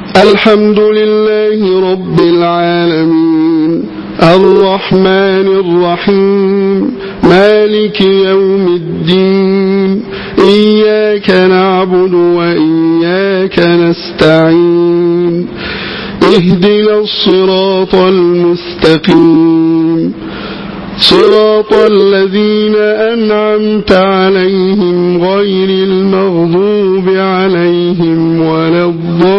الحمد لله رب العالمين الرحمن الرحيم مالك يوم الدين إياك نعبد وإياك نستعين اهدنا الصراط المستقيم صراط الذين أنعمت عليهم غير المغضوب عليهم ولا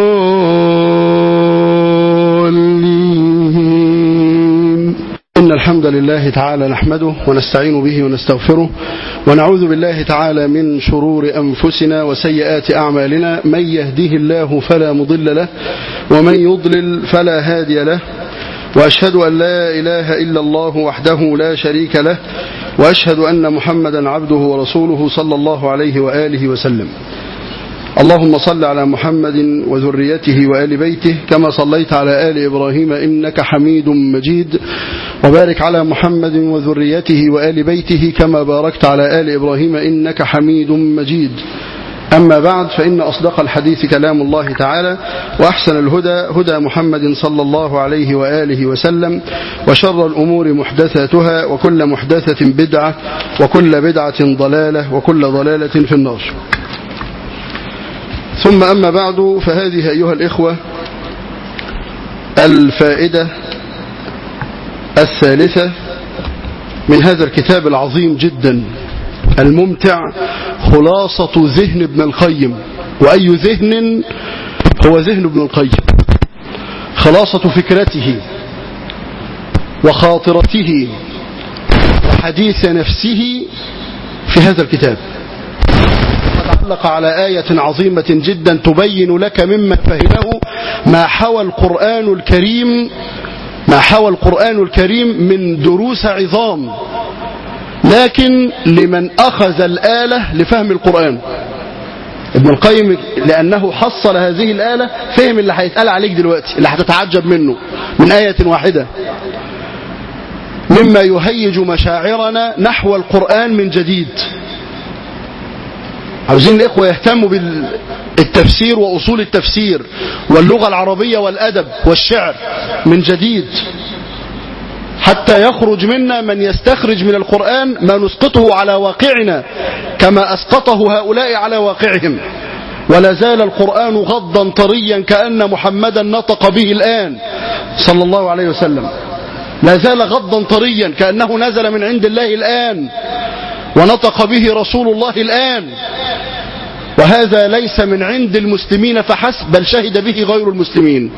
الضالين إن الحمد لله تعالى نحمده ونستعين به ونستغفره ونعوذ بالله تعالى من شرور أنفسنا وسيئات أعمالنا من يهده الله فلا مضل له ومن يضلل فلا هادي له وأشهد أن لا إله إلا الله وحده لا شريك له وأشهد أن محمدا عبده ورسوله صلى الله عليه وآله وسلم اللهم صل على محمد وذريته وآل بيته كما صليت على آل إبراهيم إنك حميد مجيد وبارك على محمد وذريته وآل بيته كما باركت على آل إبراهيم إنك حميد مجيد أما بعد فإن أصدق الحديث كلام الله تعالى وأحسن الهدى هدى محمد صلى الله عليه وآله وسلم وشر الأمور محدثاتها وكل محدثة بدعة وكل بدعة ضلالة وكل ضلالة في النار ثم أما بعد فهذه أيها الإخوة الفائدة الثالثة من هذا الكتاب العظيم جدا الممتع خلاصة ذهن ابن القيم وأي ذهن هو ذهن ابن القيم خلاصة فكرته وخاطرته وحديث نفسه في هذا الكتاب علق على آية عظيمة جدا تبين لك مما فهمه ما حوى القرآن الكريم ما حوى القرآن الكريم من دروس عظام لكن لمن أخذ الآلة لفهم القرآن ابن القيم لأنه حصل هذه الآلة فهم اللي هيتقال عليك دلوقتي اللي هتتعجب منه من آية واحدة مما يهيج مشاعرنا نحو القرآن من جديد عاوزين الإخوة يهتموا بالتفسير وأصول التفسير واللغة العربية والأدب والشعر من جديد حتى يخرج منا من يستخرج من القرآن ما نسقطه على واقعنا كما أسقطه هؤلاء على واقعهم ولا زال القرآن غضا طريا كأن محمدا نطق به الآن صلى الله عليه وسلم لا زال غضا طريا كأنه نزل من عند الله الآن ونطق به رسول الله الآن وهذا ليس من عند المسلمين فحسب بل شهد به غير المسلمين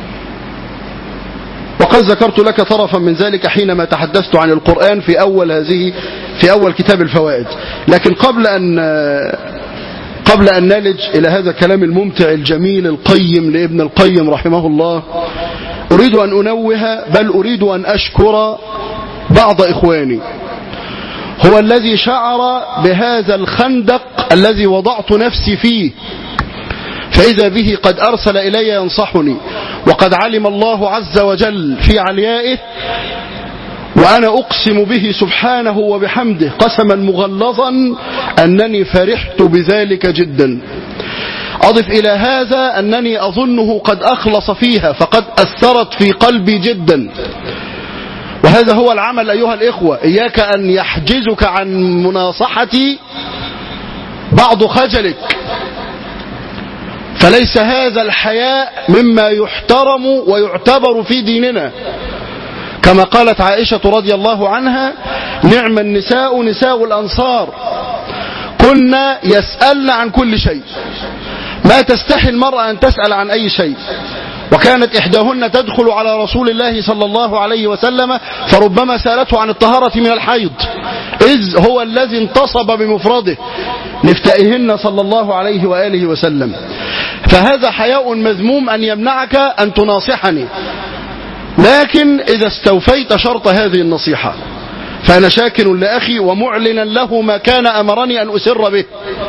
وقد ذكرت لك طرفا من ذلك حينما تحدثت عن القرآن في أول هذه في أول كتاب الفوائد لكن قبل أن قبل أن نلج إلى هذا الكلام الممتع الجميل القيم لابن القيم رحمه الله أريد أن أنوه بل أريد أن أشكر بعض إخواني هو الذي شعر بهذا الخندق الذي وضعت نفسي فيه فإذا به قد أرسل إلي ينصحني وقد علم الله عز وجل في عليائه وأنا أقسم به سبحانه وبحمده قسما مغلظا أنني فرحت بذلك جدا أضف إلى هذا أنني أظنه قد أخلص فيها فقد أثرت في قلبي جدا وهذا هو العمل أيها الإخوة إياك أن يحجزك عن مناصحتي بعض خجلك فليس هذا الحياء مما يحترم ويعتبر في ديننا كما قالت عائشة رضي الله عنها نعم النساء نساء الأنصار كنا يسألن عن كل شيء ما تستحي المرأة أن تسأل عن أي شيء وكانت إحداهن تدخل على رسول الله صلى الله عليه وسلم فربما سألته عن الطهارة من الحيض إذ هو الذي انتصب بمفرده لفتائهن صلى الله عليه وآله وسلم فهذا حياء مذموم أن يمنعك أن تناصحني لكن إذا استوفيت شرط هذه النصيحة فأنا شاكر لأخي ومعلنا له ما كان أمرني أن أسر به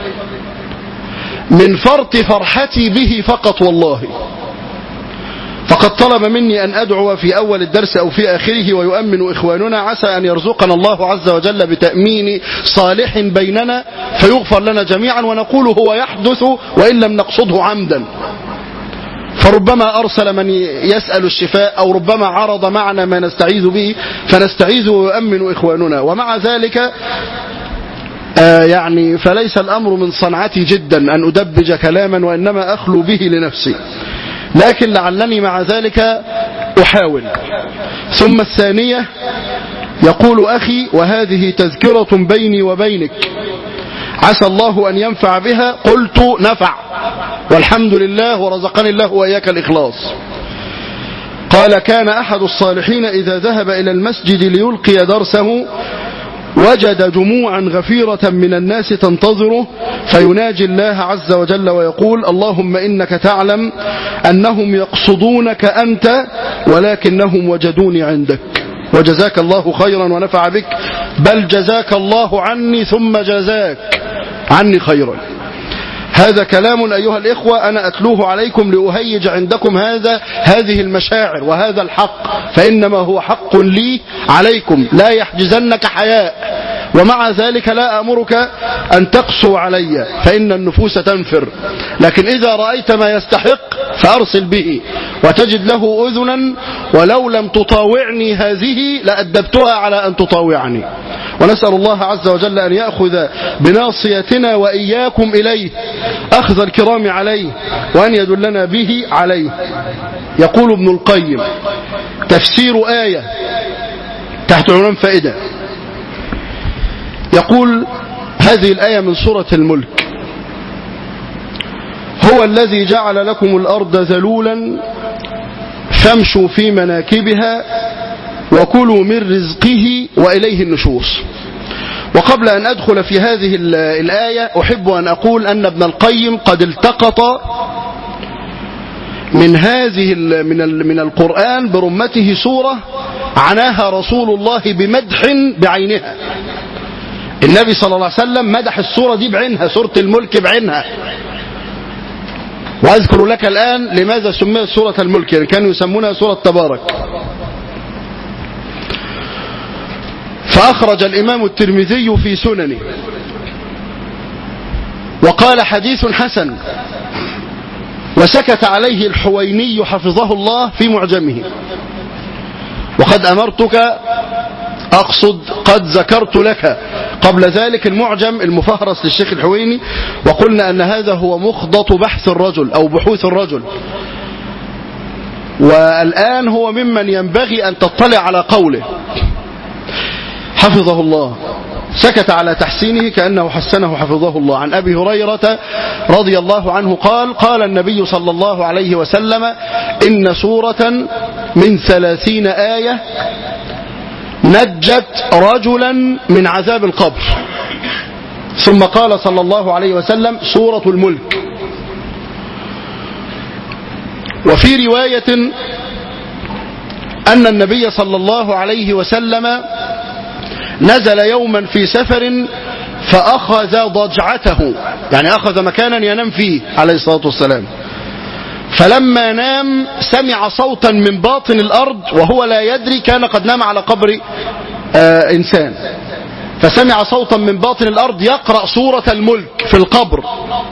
من فرط فرحتي به فقط والله فقد طلب مني أن أدعو في أول الدرس أو في آخره ويؤمن إخواننا عسى أن يرزقنا الله عز وجل بتأمين صالح بيننا فيغفر لنا جميعا ونقول هو يحدث وإن لم نقصده عمدا فربما أرسل من يسأل الشفاء أو ربما عرض معنا ما نستعيذ به فنستعيذ ويؤمن إخواننا ومع ذلك آه يعني فليس الأمر من صنعتي جدا أن أدبج كلاما وإنما أخلو به لنفسي لكن لعلني مع ذلك أحاول ثم الثانية يقول أخي وهذه تذكرة بيني وبينك عسى الله أن ينفع بها قلت نفع والحمد لله ورزقني الله وإياك الإخلاص قال كان أحد الصالحين إذا ذهب إلى المسجد ليلقي درسه وجد جموعا غفيرة من الناس تنتظره فيناجي الله عز وجل ويقول اللهم إنك تعلم أنهم يقصدونك أنت ولكنهم وجدوني عندك وجزاك الله خيرا ونفع بك بل جزاك الله عني ثم جزاك عني خيرا هذا كلام أيها الإخوة أنا أتلوه عليكم لأهيج عندكم هذا هذه المشاعر وهذا الحق فإنما هو حق لي عليكم لا يحجزنك حياء ومع ذلك لا أمرك أن تقسو علي فإن النفوس تنفر لكن إذا رأيت ما يستحق فأرسل به وتجد له أذنا ولو لم تطاوعني هذه لأدبتها على أن تطاوعني ونسأل الله عز وجل أن يأخذ بناصيتنا وإياكم إليه أخذ الكرام عليه وأن يدلنا به عليه يقول ابن القيم تفسير آية تحت عنوان فائدة يقول هذه الآية من سورة الملك هو الذي جعل لكم الأرض ذلولا فامشوا في مناكبها وكلوا من رزقه وإليه النشوص وقبل أن أدخل في هذه الآية أحب أن أقول أن ابن القيم قد التقط من هذه من من القرآن برمته سورة عناها رسول الله بمدح بعينها النبي صلى الله عليه وسلم مدح السورة دي بعينها سورة الملك بعينها وأذكر لك الآن لماذا سميت سورة الملك يعني كانوا يسمونها سورة تبارك فأخرج الإمام الترمذي في سننه وقال حديث حسن وسكت عليه الحويني حفظه الله في معجمه وقد أمرتك أقصد قد ذكرت لك قبل ذلك المعجم المفهرس للشيخ الحويني وقلنا أن هذا هو مخضط بحث الرجل أو بحوث الرجل والآن هو ممن ينبغي أن تطلع على قوله حفظه الله سكت على تحسينه كأنه حسنه حفظه الله عن أبي هريرة رضي الله عنه قال قال النبي صلى الله عليه وسلم إن سورة من ثلاثين آية نجت رجلا من عذاب القبر ثم قال صلى الله عليه وسلم سورة الملك وفي رواية أن النبي صلى الله عليه وسلم نزل يوما في سفر فأخذ ضجعته يعني أخذ مكانا ينام فيه عليه الصلاة والسلام فلما نام سمع صوتا من باطن الأرض وهو لا يدري كان قد نام على قبر آه إنسان فسمع صوتا من باطن الأرض يقرأ سورة الملك في القبر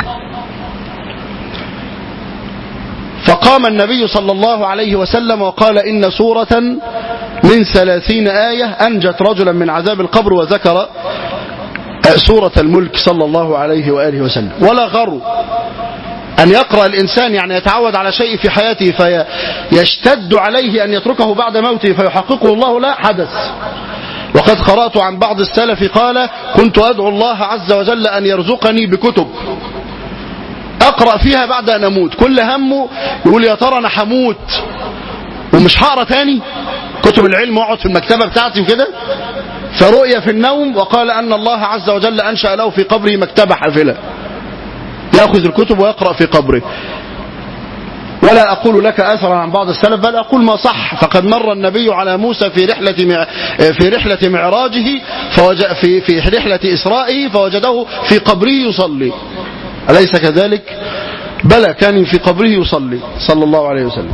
فقام النبي صلى الله عليه وسلم وقال إن سورة من ثلاثين آية أنجت رجلا من عذاب القبر وذكر سورة الملك صلى الله عليه وآله وسلم ولا غرو أن يقرأ الإنسان يعني يتعود على شيء في حياته فيشتد عليه أن يتركه بعد موته فيحققه الله لا حدث وقد قرأت عن بعض السلف قال كنت أدعو الله عز وجل أن يرزقني بكتب أقرأ فيها بعد أن أموت كل همه يقول يا ترى أنا هموت ومش هقرا تاني كتب العلم واقعد في المكتبة بتاعتي وكده فرؤيا في النوم وقال أن الله عز وجل أنشأ له في قبره مكتبة حافلة يأخذ الكتب ويقرأ في قبره ولا أقول لك أثرا عن بعض السلف بل أقول ما صح فقد مر النبي على موسى في رحلة مع في رحلة معراجه فوجد في في رحلة إسرائه فوجده في قبره يصلي أليس كذلك؟ بلى كان في قبره يصلي صلى الله عليه وسلم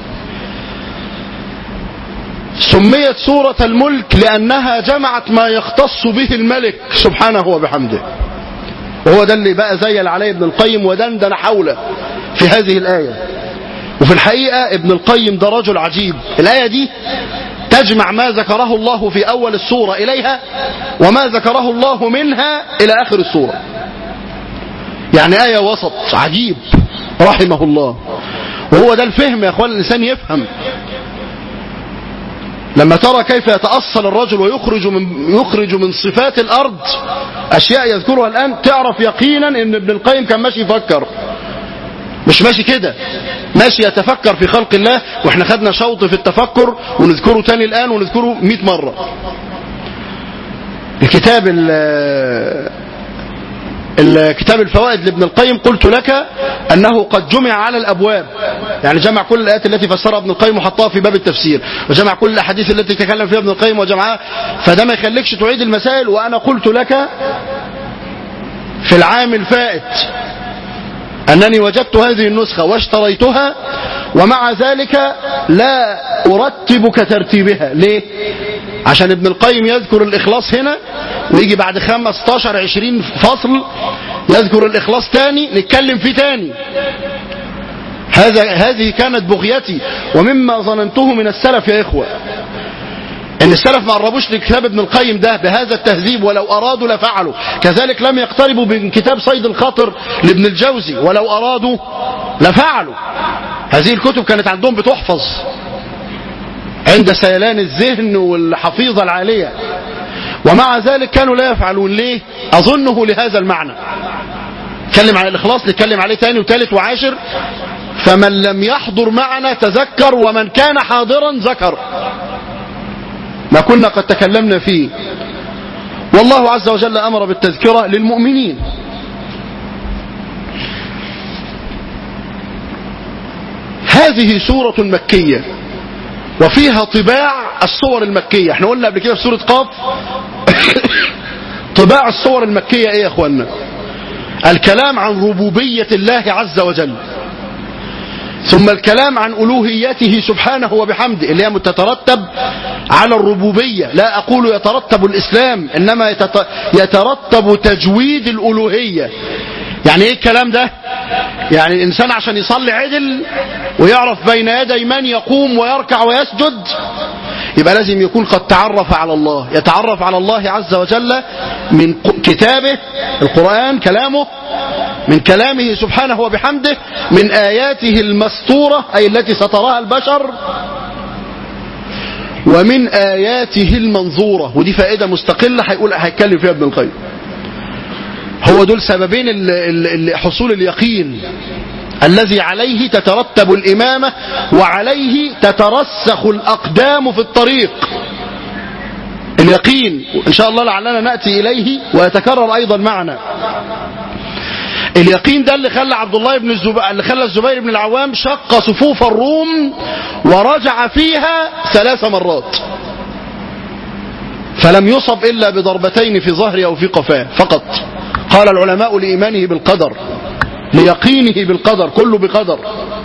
سميت سورة الملك لأنها جمعت ما يختص به الملك سبحانه وبحمده وهو ده اللي بقى زيل عليه ابن القيم ودندن حوله في هذه الآية وفي الحقيقة ابن القيم ده رجل عجيب الآية دي تجمع ما ذكره الله في أول السورة إليها وما ذكره الله منها إلى آخر السورة يعني آية وسط عجيب رحمه الله وهو ده الفهم يا أخوان الإنسان يفهم لما ترى كيف يتأصل الرجل ويخرج من يخرج من صفات الأرض أشياء يذكرها الآن تعرف يقينا إن ابن القيم كان ماشي يفكر مش ماشي كده ماشي يتفكر في خلق الله واحنا خدنا شوط في التفكر ونذكره تاني الآن ونذكره 100 مرة الكتاب الكتاب الفوائد لابن القيم قلت لك أنه قد جمع على الأبواب يعني جمع كل الآيات التي فسرها ابن القيم وحطها في باب التفسير وجمع كل الأحاديث التي تكلم فيها ابن القيم وجمعها فده ما يخليكش تعيد المسائل وأنا قلت لك في العام الفائت أنني وجدت هذه النسخة واشتريتها ومع ذلك لا أرتب كترتيبها ليه؟ عشان ابن القيم يذكر الإخلاص هنا ويجي بعد 15 20 فصل يذكر الإخلاص تاني نتكلم فيه تاني هذا هذه كانت بغيتي ومما ظننته من السلف يا إخوة ان السلف ما قربوش لكتاب ابن القيم ده بهذا التهذيب ولو ارادوا لفعلوا كذلك لم يقتربوا من كتاب صيد الخاطر لابن الجوزي ولو ارادوا لفعلوا هذه الكتب كانت عندهم بتحفظ عند سيلان الذهن والحفيظة العالية ومع ذلك كانوا لا يفعلون ليه اظنه لهذا المعنى نتكلم عن الاخلاص نتكلم عليه تاني وتالت وعاشر فمن لم يحضر معنا تذكر ومن كان حاضرا ذكر ما كنا قد تكلمنا فيه والله عز وجل أمر بالتذكرة للمؤمنين هذه سورة مكية وفيها طباع الصور المكية احنا قلنا قبل كده في سورة قاف طباع الصور المكية ايه يا اخوانا الكلام عن ربوبية الله عز وجل ثم الكلام عن ألوهيته سبحانه وبحمده اللي هي تترتب على الربوبية لا أقول يترتب الإسلام إنما يترتب تجويد الألوهية يعني إيه الكلام ده يعني الإنسان عشان يصلي عدل ويعرف بين يدي من يقوم ويركع ويسجد يبقى لازم يكون قد تعرف على الله يتعرف على الله عز وجل من كتابه القرآن كلامه من كلامه سبحانه وبحمده من آياته المستورة أي التي ستراها البشر ومن آياته المنظورة ودي فائدة مستقلة هيقول هيتكلم فيها ابن القيم هو دول سببين حصول اليقين الذي عليه تترتب الإمامة وعليه تترسخ الأقدام في الطريق اليقين إن شاء الله لعلنا نأتي إليه ويتكرر أيضا معنا اليقين ده اللي خلى عبد الله بن الزبير اللي خلى الزبير بن العوام شق صفوف الروم ورجع فيها ثلاث مرات فلم يصب إلا بضربتين في ظهره أو في قفاه فقط قال العلماء لإيمانه بالقدر ليقينه بالقدر كله بقدر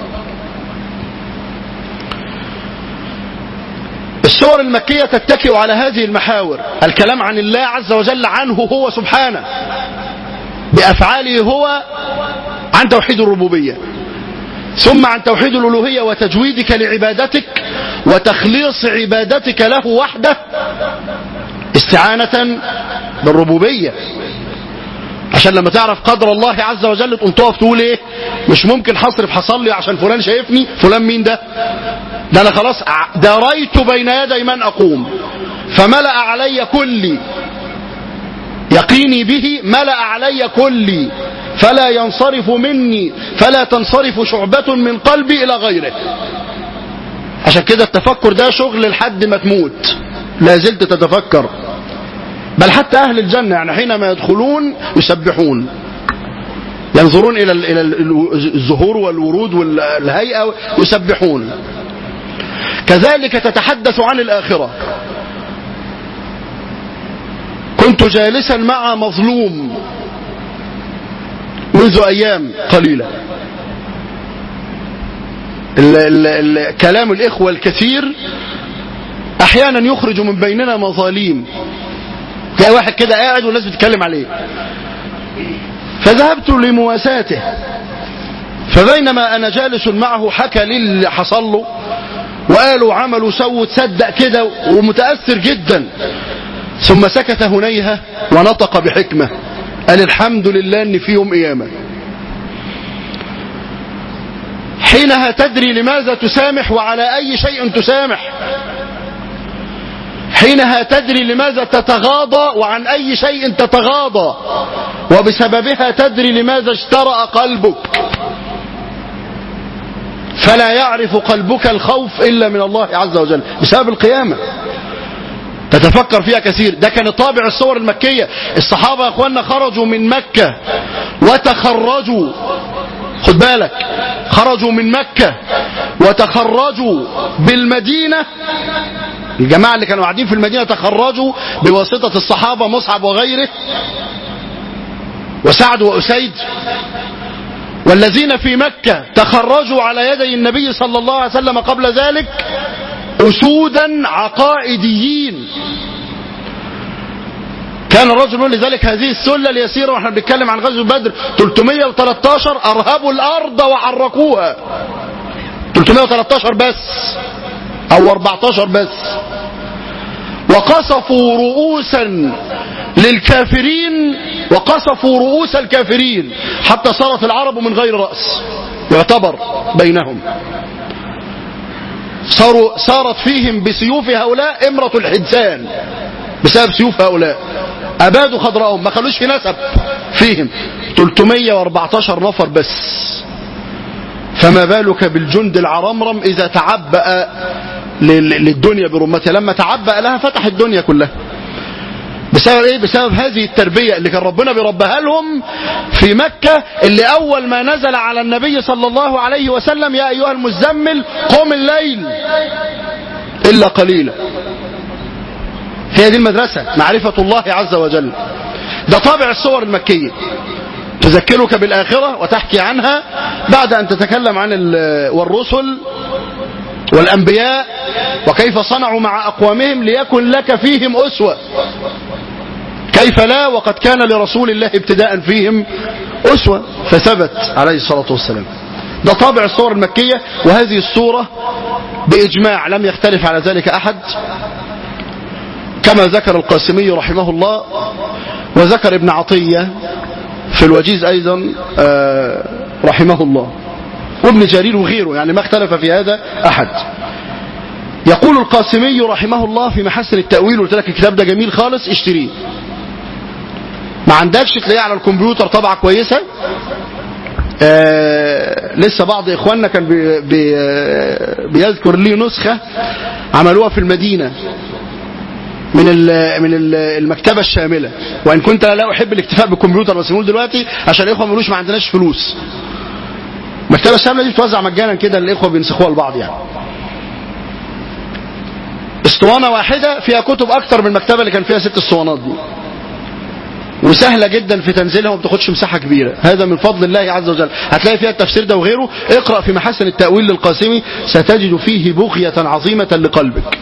السور المكية تتكئ على هذه المحاور الكلام عن الله عز وجل عنه هو سبحانه بأفعاله هو عن توحيد الربوبية ثم عن توحيد الألوهية وتجويدك لعبادتك وتخليص عبادتك له وحده استعانة بالربوبية عشان لما تعرف قدر الله عز وجل تقوم تقف تقول ايه مش ممكن هصرف هصلي عشان فلان شايفني فلان مين ده ده انا خلاص دريت بين يدي من اقوم فملأ علي كلي يقيني به ملأ علي كلي فلا ينصرف مني فلا تنصرف شعبة من قلبي إلى غيره عشان كده التفكر ده شغل لحد ما تموت لا زلت تتفكر بل حتى أهل الجنة يعني حينما يدخلون يسبحون ينظرون إلى إلى الزهور والورود والهيئة يسبحون كذلك تتحدث عن الآخرة كنت جالسا مع مظلوم منذ أيام قليلة ال ال ال كلام الإخوة الكثير أحيانا يخرج من بيننا مظاليم تلاقي واحد كده قاعد والناس بتتكلم عليه فذهبت لمواساته فبينما أنا جالس معه حكى لي اللي حصل له وقالوا عملوا سووا تصدق كده ومتأثر جدا ثم سكت هنيهة ونطق بحكمة قال الحمد لله ان في يوم قيامة حينها تدري لماذا تسامح وعلى أي شيء تسامح حينها تدري لماذا تتغاضى وعن أي شيء تتغاضى وبسببها تدري لماذا اشترأ قلبك فلا يعرف قلبك الخوف إلا من الله عز وجل بسبب القيامة تتفكر فيها كثير ده كان طابع الصور المكية الصحابة يا اخوانا خرجوا من مكة وتخرجوا خد بالك خرجوا من مكة وتخرجوا بالمدينة الجماعة اللي كانوا قاعدين في المدينة تخرجوا بواسطة الصحابة مصعب وغيره وسعد وأسيد والذين في مكة تخرجوا على يدي النبي صلى الله عليه وسلم قبل ذلك أسودا عقائديين كان الرجل لذلك هذه السلة اليسيرة واحنا بنتكلم عن غزوة بدر 313 أرهبوا الأرض وحركوها 313 بس أو 14 بس وقصفوا رؤوسا للكافرين وقصفوا رؤوس الكافرين حتى صارت العرب من غير رأس يعتبر بينهم صاروا صارت فيهم بسيوف هؤلاء امرة الحدسان بسبب سيوف هؤلاء أبادوا خضرهم ما خلوش في نسب فيهم 314 نفر بس فما بالك بالجند العرمرم إذا تعبأ للدنيا برمتها لما تعبأ لها فتح الدنيا كلها بسبب ايه بسبب هذه التربية اللي كان ربنا بيربها لهم في مكة اللي اول ما نزل على النبي صلى الله عليه وسلم يا ايها المزمل قم الليل الا قليلا هي دي المدرسة معرفة الله عز وجل ده طابع الصور المكية تذكرك بالآخرة وتحكي عنها بعد أن تتكلم عن والرسل والأنبياء وكيف صنعوا مع أقوامهم ليكن لك فيهم أسوة كيف لا وقد كان لرسول الله ابتداء فيهم أسوة فثبت عليه الصلاة والسلام ده طابع الصور المكية وهذه الصورة بإجماع لم يختلف على ذلك أحد كما ذكر القاسمي رحمه الله وذكر ابن عطية في الوجيز أيضا رحمه الله وابن جرير وغيره يعني ما اختلف في هذا أحد يقول القاسمي رحمه الله في محسن التأويل قلت لك الكتاب ده جميل خالص اشتريه ما عندكش تلاقيه على الكمبيوتر طبعة كويسة آه لسه بعض اخواننا كان بي بي بيذكر لي نسخة عملوها في المدينة من ال من ال المكتبة الشاملة وان كنت لا احب الاكتفاء بالكمبيوتر بس نقول دلوقتي عشان الاخوه ما يقولوش ما عندناش فلوس المكتبة الشاملة دي بتوزع مجانا كده الاخوه بينسخوها لبعض يعني اسطوانة واحدة فيها كتب اكتر من المكتبة اللي كان فيها ست اسطوانات دي وسهلة جدا في تنزيلها وما بتاخدش مساحة كبيرة هذا من فضل الله عز وجل هتلاقي فيها التفسير ده وغيره اقرأ في محسن التأويل للقاسمي ستجد فيه بغية عظيمة لقلبك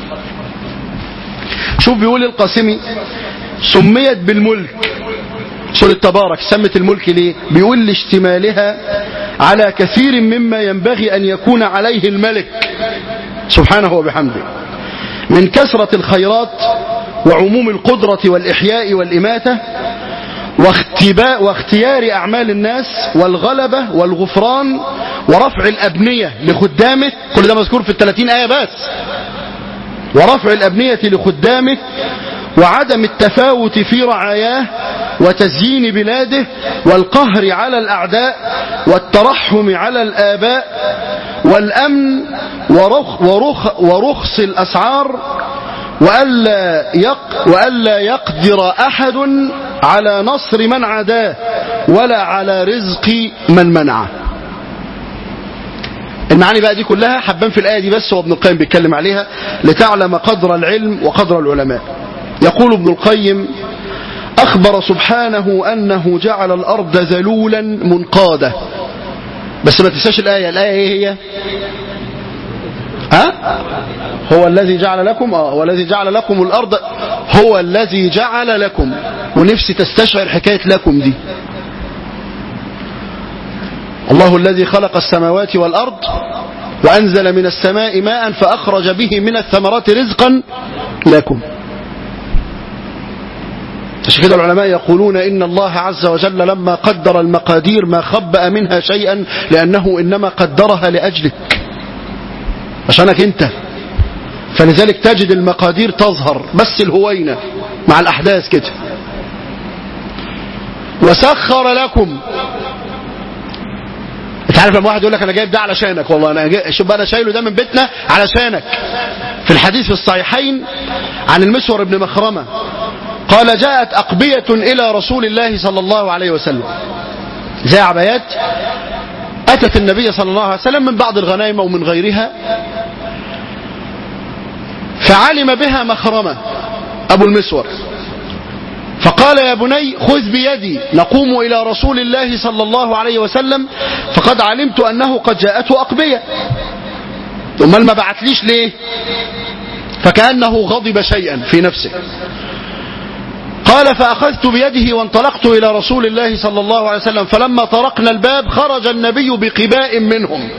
شوف بيقول القاسمي سميت بالملك سورة تبارك سمت الملك ليه بيقول لاشتمالها على كثير مما ينبغي أن يكون عليه الملك سبحانه وبحمده من كثرة الخيرات وعموم القدرة والإحياء والإماتة واختباء واختيار أعمال الناس والغلبة والغفران ورفع الأبنية لخدامه كل ده مذكور في الثلاثين آية بس ورفع الأبنية لخدامه وعدم التفاوت في رعاياه وتزيين بلاده والقهر على الأعداء والترحم على الآباء والأمن ورخ ورخ ورخص الأسعار وألا, يق وألا يقدر أحد على نصر من عداه ولا على رزق من منعه المعاني بقى دي كلها حبان في الآية دي بس هو ابن القيم بيتكلم عليها لتعلم قدر العلم وقدر العلماء يقول ابن القيم أخبر سبحانه أنه جعل الأرض ذلولا منقادة بس ما تنساش الآية الآية إيه هي ها هو الذي جعل لكم اه هو الذي جعل لكم الارض هو الذي جعل لكم ونفسي تستشعر حكايه لكم دي الله الذي خلق السماوات والأرض وأنزل من السماء ماء فأخرج به من الثمرات رزقا لكم عشان كده العلماء يقولون إن الله عز وجل لما قدر المقادير ما خبأ منها شيئا لأنه إنما قدرها لأجلك عشانك أنت فلذلك تجد المقادير تظهر بس الهوينة مع الأحداث كده وسخر لكم انت عارف لما واحد يقول لك انا جايب ده علشانك والله انا جاي... شوف بقى انا شايله ده من بيتنا علشانك في الحديث في الصحيحين عن المسور بن مخرمه قال جاءت أقبية إلى رسول الله صلى الله عليه وسلم زي عبايات أتت النبي صلى الله عليه وسلم من بعض الغنائم أو من غيرها فعلم بها مخرمة أبو المسور فقال يا بني خذ بيدي نقوم إلى رسول الله صلى الله عليه وسلم فقد علمت أنه قد جاءته أقبية امال ما بعتليش ليه فكأنه غضب شيئا في نفسه قال فأخذت بيده وانطلقت إلى رسول الله صلى الله عليه وسلم فلما طرقنا الباب خرج النبي بقباء منهم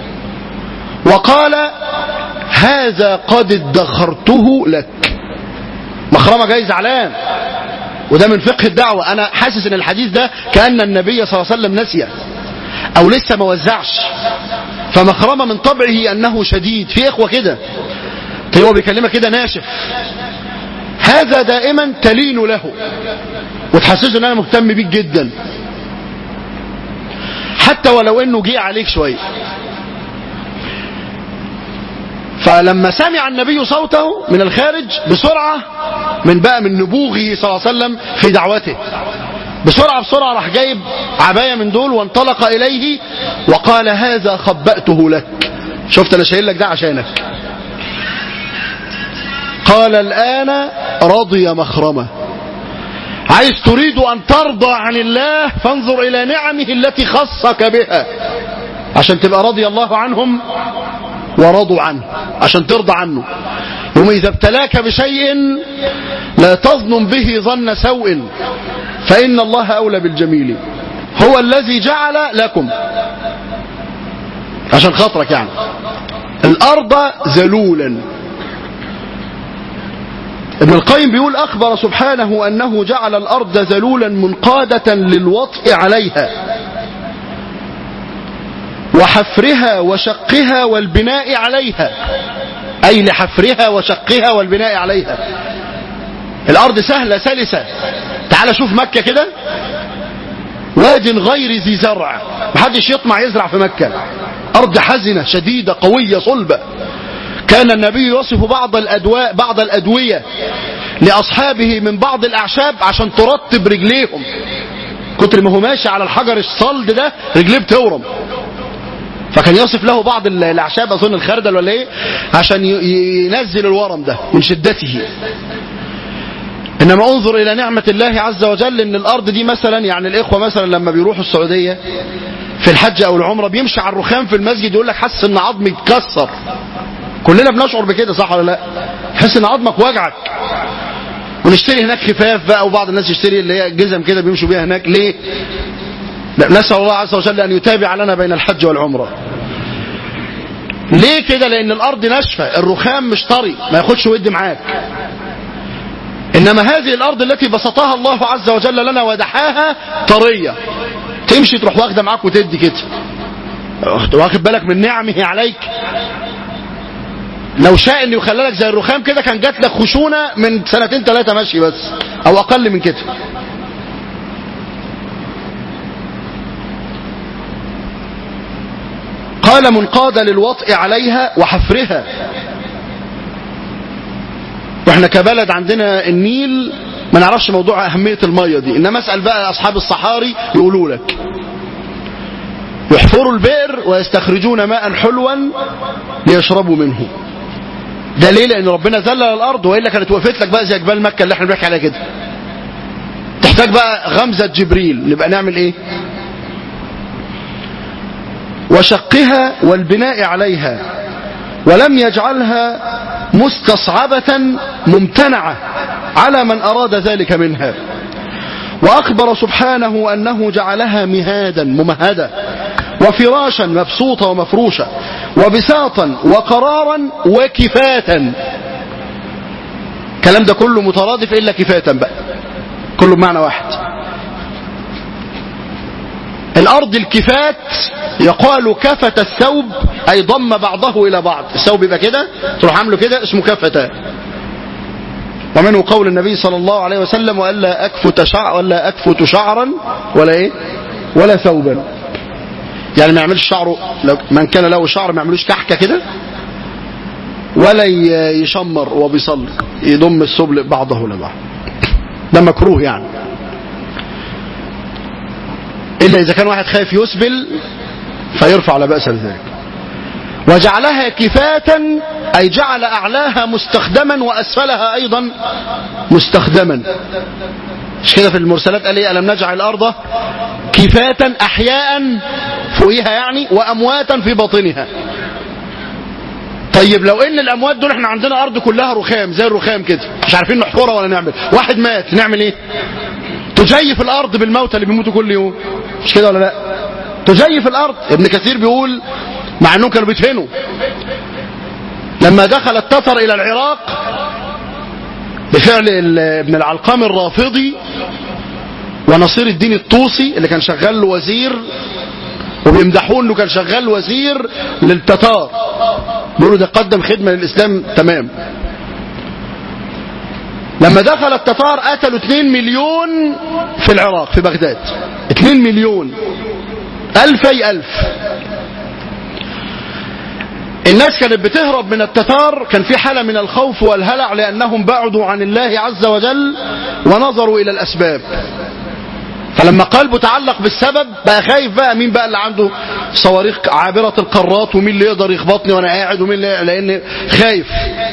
وقال هذا قد ادخرته لك مخرمة جاي زعلان وده من فقه الدعوة أنا حاسس إن الحديث ده كأن النبي صلى الله عليه وسلم نسيه أو لسه ما وزعش فمخرمة من طبعه أنه شديد في إخوة كده هو بيكلمك كده ناشف هذا دائما تلين له وتحسسه ان انا مهتم بيك جدا حتى ولو انه جه عليك شويه فلما سمع النبي صوته من الخارج بسرعة من بقى من نبوغه صلى الله عليه وسلم في دعوته بسرعة بسرعة راح جايب عباية من دول وانطلق إليه وقال هذا خبأته لك شفت أنا شايل لك ده عشانك قال الآن رضي مخرمة عايز تريد أن ترضى عن الله فانظر إلى نعمه التي خصك بها عشان تبقى رضي الله عنهم ورضوا عنه عشان ترضى عنه يوم إذا ابتلاك بشيء لا تظن به ظن سوء فإن الله أولى بالجميل هو الذي جعل لكم عشان خاطرك يعني الأرض ذلولا ابن القيم بيقول أخبر سبحانه أنه جعل الأرض ذلولا منقادة للوطء عليها وحفرها وشقها والبناء عليها أي لحفرها وشقها والبناء عليها الأرض سهلة سلسة تعال شوف مكة كده واد غير ذي زرع محدش يطمع يزرع في مكة أرض حزنة شديدة قوية صلبة كان النبي يصف بعض الأدواء بعض الأدوية لأصحابه من بعض الأعشاب عشان ترطب رجليهم كتر ما هو ماشي على الحجر الصلد ده رجليه بتورم فكان يصف له بعض الأعشاب أظن الخردل ولا إيه عشان ينزل الورم ده من شدته إنما انظر إلى نعمة الله عز وجل إن الأرض دي مثلا يعني الإخوة مثلا لما بيروحوا السعودية في الحج أو العمرة بيمشي على الرخام في المسجد يقول لك حاسس إن عظمي اتكسر كلنا بنشعر بكده صح ولا لا تحس ان عظمك وجعك ونشتري هناك خفاف بقى وبعض الناس يشتري اللي هي جزم كده بيمشوا بيها هناك ليه لا نسأل الله عز وجل أن يتابع لنا بين الحج والعمرة ليه كده لأن الأرض ناشفة الرخام مش طري ما ياخدش ود معاك إنما هذه الأرض التي بسطها الله عز وجل لنا ودحاها طرية تمشي تروح واخدة معاك وتدي كده واخد بالك من نعمه عليك لو شاء انه يخلي لك زي الرخام كده كان جات لك خشونه من سنتين ثلاثه ماشي بس او اقل من كده قال منقاد للوطء عليها وحفرها واحنا كبلد عندنا النيل ما نعرفش موضوع اهميه الميه دي انما اسال بقى اصحاب الصحاري يقولوا لك يحفروا البئر ويستخرجون ماء حلوا ليشربوا منه ده ليه لان ربنا ذلل الارض والا كانت وقفت لك بقى زي جبال مكه اللي احنا بنحكي عليها كده تحتاج بقى غمزه جبريل نبقى نعمل ايه وشقها والبناء عليها ولم يجعلها مستصعبة ممتنعة على من أراد ذلك منها وأخبر سبحانه أنه جعلها مهادا ممهدة وفراشا مبسوطة ومفروشة وبساطا وقرارا وكفاتا الكلام ده كله مترادف إلا كفاتا بقى كله بمعنى واحد الأرض الكفات يقال كفت الثوب أي ضم بعضه إلى بعض الثوب يبقى كده تروح عامله كده اسمه كفتا ومنه قول النبي صلى الله عليه وسلم وألا أكفت شعر ولا أكفت شعرا ولا إيه ولا ثوبا يعني ما يعملش شعره لو من كان له شعر ما يعملوش كحكة كده ولا يشمر وهو بيصلي يضم الثوب بعضه لبعض ده مكروه يعني إلا إذا كان واحد خايف يسبل فيرفع لا بأس بذلك وجعلها كفاتا أي جعل أعلاها مستخدما وأسفلها أيضا مستخدما مش كده في المرسلات قال ايه ألم نجعل الأرض كفاتا أحياء فوقيها يعني وأمواتا في باطنها طيب لو ان الاموات دول احنا عندنا ارض كلها رخام زي الرخام كده مش عارفين نحفرها ولا نعمل واحد مات نعمل ايه تجيف الارض بالموتى اللي بيموتوا كل يوم مش كده ولا لا تجيف الارض ابن كثير بيقول مع انهم كانوا بيدفنوا لما دخل التتر الى العراق بفعل ابن العلقام الرافضي ونصير الدين الطوسي اللي كان شغال له وزير وبيمدحوه انه كان شغال وزير للتتار بيقولوا ده قدم خدمه للاسلام تمام لما دخل التتار قتلوا 2 مليون في العراق في بغداد 2 مليون ألفي ألف الناس كانت بتهرب من التتار كان في حالة من الخوف والهلع لأنهم بعدوا عن الله عز وجل ونظروا إلى الأسباب فلما قلبه تعلق بالسبب بقى خايف بقى مين بقى اللي عنده صواريخ عابرة القارات ومين اللي يقدر يخبطني وانا قاعد ومين اللي لان خايف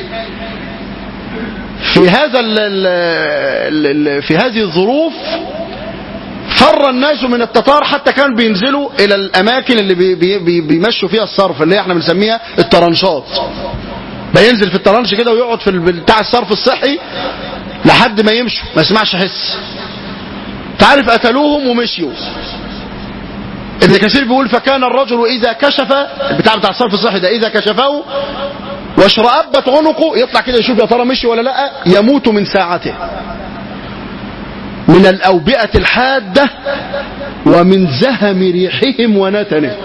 في هذا ال ال ال في هذه الظروف فر الناس من التتار حتى كانوا بينزلوا الى الاماكن اللي بي بي بيمشوا فيها الصرف اللي احنا بنسميها الترنشات بينزل في الترنش كده ويقعد في بتاع الصرف الصحي لحد ما يمشوا ما يسمعش حس تعرف قتلوهم ومشيوا ابن كثير بيقول فكان الرجل اذا كشف البتاع بتاع الصرف الصحي ده اذا كشفه واشرأبت عنقه يطلع كده يشوف يا ترى مشي ولا لا يموت من ساعته من الأوبئة الحادة ومن زهم ريحهم ونتنه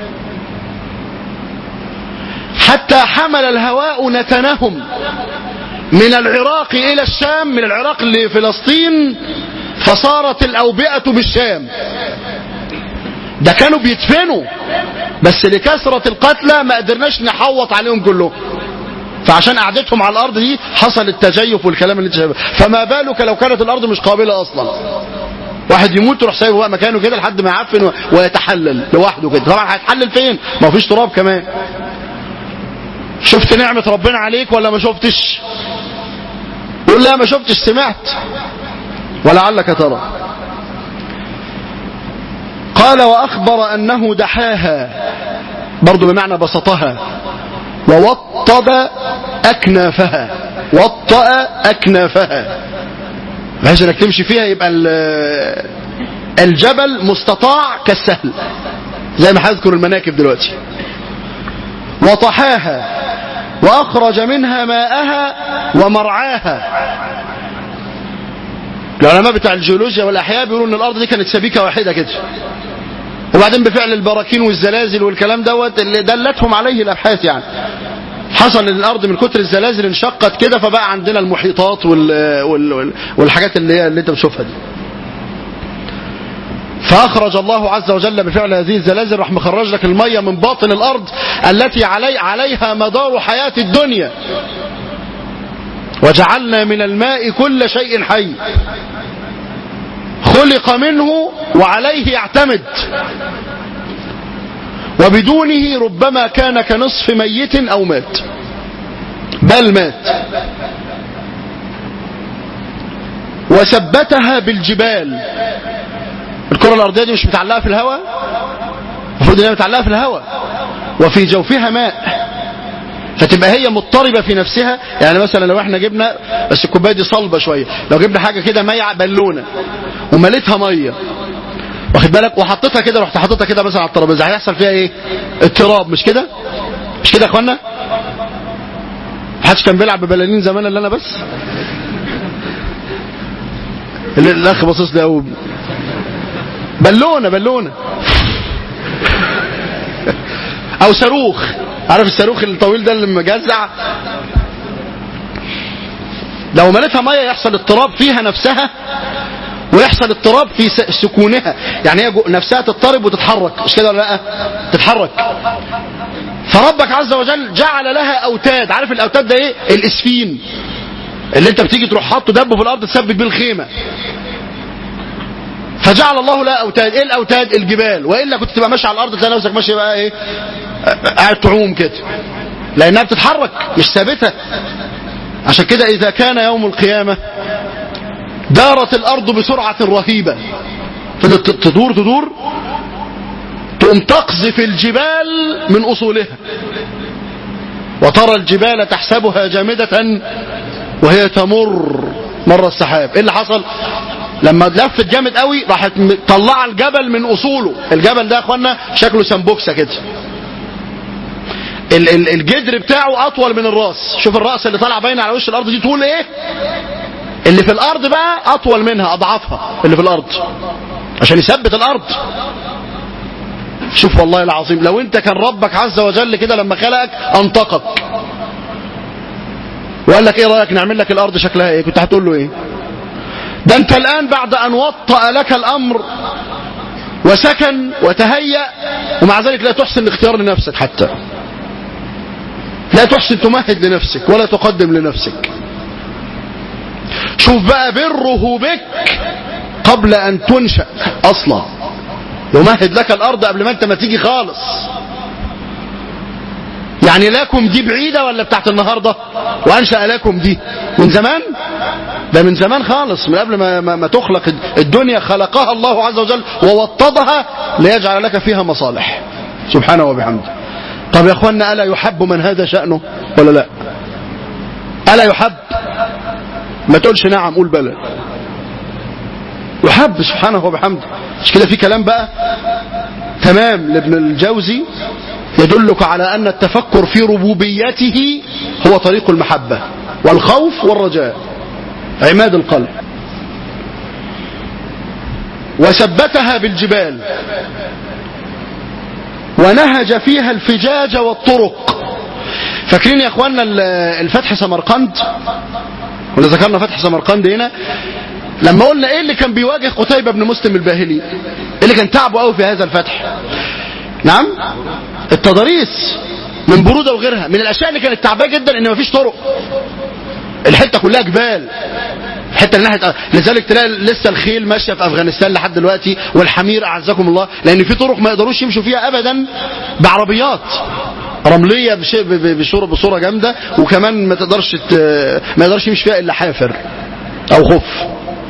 حتى حمل الهواء نتنهم من العراق إلى الشام من العراق لفلسطين فصارت الأوبئة بالشام ده كانوا بيدفنوا بس لكثرة القتلى ما قدرناش نحوط عليهم كلهم فعشان قعدتهم على الارض دي حصل التجيف والكلام اللي انت شايفه فما بالك لو كانت الارض مش قابله اصلا واحد يموت تروح سايبه بقى مكانه كده لحد ما يعفن ويتحلل لوحده كده طبعا هيتحلل فين ما فيش تراب كمان شفت نعمة ربنا عليك ولا ما شفتش قول لا ما شفتش سمعت ولعلك ترى قال وأخبر أنه دحاها برضو بمعنى بسطها ووطد أكنافها وطأ أكنافها بحيث انك تمشي فيها يبقى الجبل مستطاع كالسهل زي ما هذكر المناكب دلوقتي وطحاها وأخرج منها ماءها ومرعاها العلماء بتاع الجيولوجيا والأحياء بيقولوا ان الأرض دي كانت سبيكة واحدة كده وبعدين بفعل البراكين والزلازل والكلام دوت اللي دلتهم عليه الابحاث يعني حصل ان الارض من كتر الزلازل انشقت كده فبقى عندنا المحيطات وال وال والحاجات اللي هي اللي انت بتشوفها دي فاخرج الله عز وجل بفعل هذه الزلازل راح مخرج لك الميه من باطن الارض التي علي عليها مدار حياه الدنيا وجعلنا من الماء كل شيء حي خلق منه وعليه يعتمد وبدونه ربما كان كنصف ميت أو مات بل مات وثبتها بالجبال الكرة الأرضية دي مش متعلقة في الهواء المفروض انها متعلقة في الهواء وفي جوفها ماء فتبقى هي مضطربة في نفسها يعني مثلا لو احنا جبنا بس الكوبايه دي صلبة شوية لو جبنا حاجة كده مية بالونة ومليتها مية واخد بالك وحطيتها كده رحت حاططها كده مثلا على الترابيزه هيحصل فيها ايه اضطراب مش كده مش كده يا اخوانا محدش كان بيلعب ببلالين زمان الا انا بس ال- الاخ باصص لي قوي بالونه بالونه او صاروخ عارف الصاروخ الطويل ده اللي مجزع لو مليتها ميه يحصل اضطراب فيها نفسها ويحصل اضطراب في س- سكونها يعني هي جو- نفسها تضطرب وتتحرك مش كده ولا لا تتحرك فربك عز وجل جعل لها اوتاد عارف الاوتاد ده ايه الاسفين اللي انت بتيجي تروح حاطه دبه في الارض تثبت بيه الخيمه فجعل الله لها اوتاد ايه الاوتاد الجبال والا كنت تبقى ماشي على الارض تلاقي نفسك ماشي بقى ايه قاعد تعوم كده لانها بتتحرك مش ثابته عشان كده اذا كان يوم القيامه دارت الارض بسرعه رهيبه فضلت تدور تدور تقوم تقذف الجبال من اصولها وترى الجبال تحسبها جامده وهي تمر مر السحاب ايه اللي حصل لما لفت جامد قوي راحت مطلعه الجبل من اصوله الجبل ده يا اخوانا شكله سمبوكسه كده ال- ال- الجدر بتاعه اطول من الراس شوف الراس اللي طالع باين على وش الارض دي طول ايه اللي في الارض بقى اطول منها اضعافها اللي في الارض عشان يثبت الارض شوف والله العظيم لو انت كان ربك عز وجل كده لما خلقك انطقك وقال لك ايه رايك نعمل لك الارض شكلها ايه كنت هتقول له ايه ده انت الان بعد ان وطأ لك الامر وسكن وتهيأ ومع ذلك لا تحسن الاختيار لنفسك حتى لا تحسن تمهد لنفسك ولا تقدم لنفسك شوف بقى بره بك قبل ان تنشأ اصلا يمهد لك الارض قبل ما انت ما تيجي خالص يعني لكم دي بعيدة ولا بتاعت النهاردة وانشأ لكم دي من زمان ده من زمان خالص من قبل ما, ما, ما تخلق الدنيا خلقها الله عز وجل ووطدها ليجعل لك فيها مصالح سبحانه وبحمده طب يا اخوانا ألا يحب من هذا شأنه ولا لا ألا يحب ما تقولش نعم قول بلى يحب سبحانه وبحمده مش كده في كلام بقى تمام لابن الجوزي يدلك على أن التفكر في ربوبيته هو طريق المحبة والخوف والرجاء عماد القلب وثبتها بالجبال ونهج فيها الفجاج والطرق فاكرين يا اخوانا الفتح سمرقند ولا ذكرنا فتح سمرقند هنا لما قلنا ايه اللي كان بيواجه قتيبة بن مسلم الباهلي ايه اللي كان تعبه قوي في هذا الفتح نعم التضاريس من برودة وغيرها من الاشياء اللي كانت تعباه جدا ان مفيش طرق الحته كلها جبال الحته اللي ناحيه لذلك تلاقي لسه الخيل ماشيه في افغانستان لحد دلوقتي والحمير اعزكم الله لان في طرق ما يقدروش يمشوا فيها ابدا بعربيات رمليه بشيء بصوره بصوره جامده وكمان ما تقدرش ما يقدرش يمشي فيها الا حافر او خف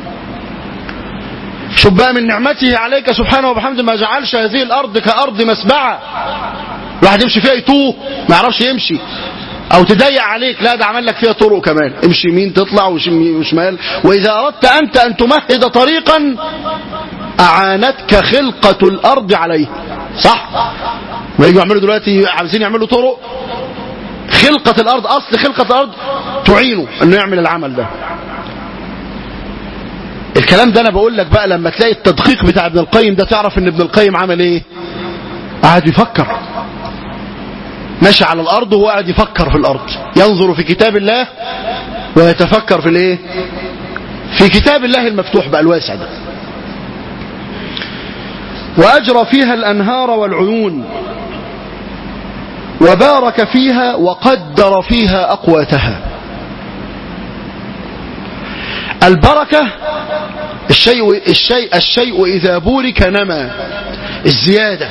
شوف بقى من نعمته عليك سبحانه وبحمده ما جعلش هذه الارض كارض مسبعه الواحد يمشي فيها يتوه ما يعرفش يمشي او تضيق عليك لا ده عمل لك فيها طرق كمان امشي يمين تطلع وشمال واذا اردت انت ان تمهد طريقا اعانتك خلقة الارض عليه صح ما يجوا يعملوا دلوقتي عايزين يعملوا طرق خلقة الارض اصل خلقة الارض تعينه انه يعمل العمل ده الكلام ده انا بقول لك بقى لما تلاقي التدقيق بتاع ابن القيم ده تعرف ان ابن القيم عمل ايه قاعد يفكر ماشي على الارض وهو قاعد يفكر في الارض ينظر في كتاب الله ويتفكر في الايه في كتاب الله المفتوح بقى الواسع ده واجرى فيها الانهار والعيون وبارك فيها وقدر فيها اقواتها البركه الشيء الشيء الشيء اذا بورك نما الزياده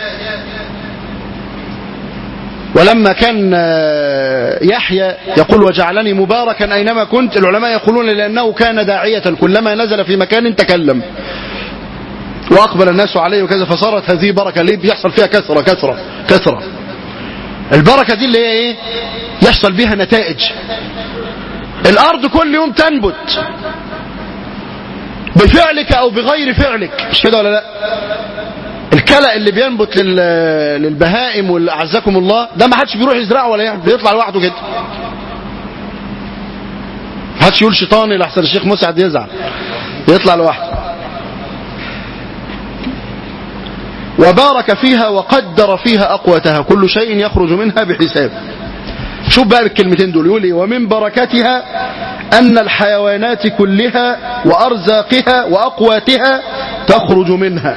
ولما كان يحيى يقول وجعلني مباركا أينما كنت العلماء يقولون لأنه كان داعية كلما نزل في مكان تكلم وأقبل الناس عليه وكذا فصارت هذه بركة ليه بيحصل فيها كثرة كثرة كثرة البركة دي اللي هي ايه يحصل بها نتائج الأرض كل يوم تنبت بفعلك أو بغير فعلك مش كده ولا لا الكلى اللي بينبت لل- للبهائم واعزكم الله ده ما حدش بيروح يزرعه ولا يعمل بيطلع لوحده كده ما حدش يقول شيطاني لحسن الشيخ مسعد يزعل يطلع لوحده وبارك فيها وقدر فيها أقوتها كل شيء يخرج منها بحساب شوف بقى الكلمتين دول يقول ايه ومن بركتها أن الحيوانات كلها وأرزاقها وأقواتها تخرج منها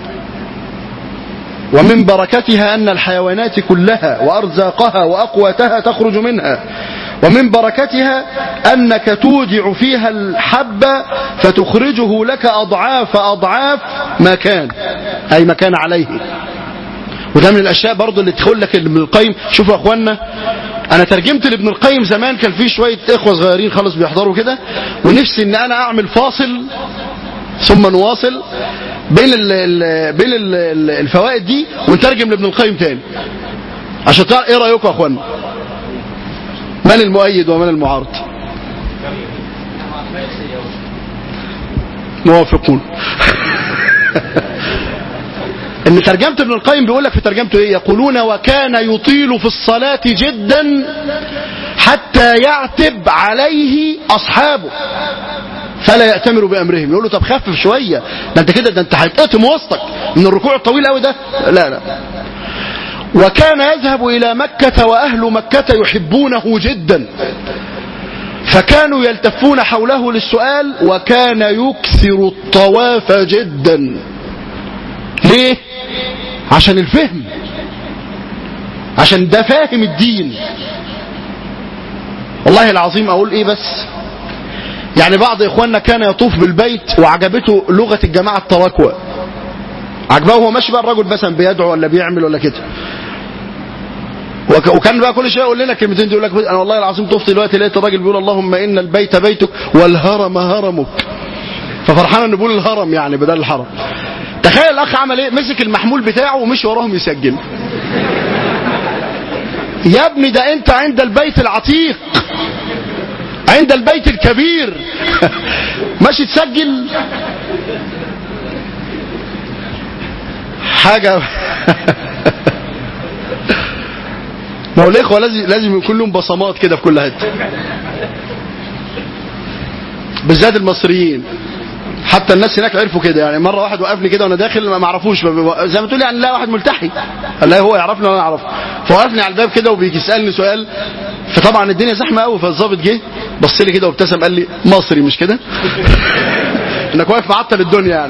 ومن بركتها أن الحيوانات كلها وأرزاقها وأقواتها تخرج منها ومن بركتها أنك تودع فيها الحب فتخرجه لك أضعاف أضعاف ما كان أي ما كان عليه وده من الأشياء برضو اللي تقول لك ابن القيم شوفوا يا أخوانا أنا ترجمت لابن القيم زمان كان في شوية إخوة صغيرين خالص بيحضروا كده ونفسي إن أنا أعمل فاصل ثم نواصل بين ال ال بين ال ال الفوائد دي ونترجم لابن القيم تاني عشان تعرف ايه رايكم يا اخوانا من المؤيد ومن المعارض موافقون ان ترجمة ابن القيم بيقول لك في ترجمته ايه يقولون وكان يطيل في الصلاة جدا حتى يعتب عليه اصحابه فلا يأتمروا بأمرهم يقول له طب خفف شوية ده انت كده ده انت هتقطم وسطك من الركوع الطويل قوي ده لا لا وكان يذهب إلى مكة وأهل مكة يحبونه جدا فكانوا يلتفون حوله للسؤال وكان يكثر الطواف جدا ليه عشان الفهم عشان ده فاهم الدين والله العظيم اقول ايه بس يعني بعض اخواننا كان يطوف بالبيت وعجبته لغة الجماعة التراكوة عجبه هو ماشي بقى الراجل مثلا بيدعو ولا بيعمل ولا كده وك- وكان بقى كل شويه يقول لنا كلمتين دي يقول لك انا والله العظيم طفت دلوقتي لقيت الراجل بيقول اللهم ان البيت بيتك والهرم هرمك ففرحان انه بيقول الهرم يعني بدل الحرم تخيل الاخ عمل ايه مسك المحمول بتاعه ومشي وراهم يسجل يا ابني ده انت عند البيت العتيق عند البيت الكبير ماشي تسجل حاجة ما هو الإخوة لازم لازم يكون لهم بصمات كده في كل حتة بالذات المصريين حتى الناس هناك عرفوا كده يعني مره واحد وقفني كده وانا داخل ما اعرفوش زي ما تقول يعني لا واحد ملتحي قال لا هو يعرفني وانا اعرفه فوقفني على الباب كده وبيجي يسالني سؤال فطبعا الدنيا زحمه قوي فالظابط جه بص لي كده وابتسم قال لي مصري مش كده انك واقف معطل الدنيا يعني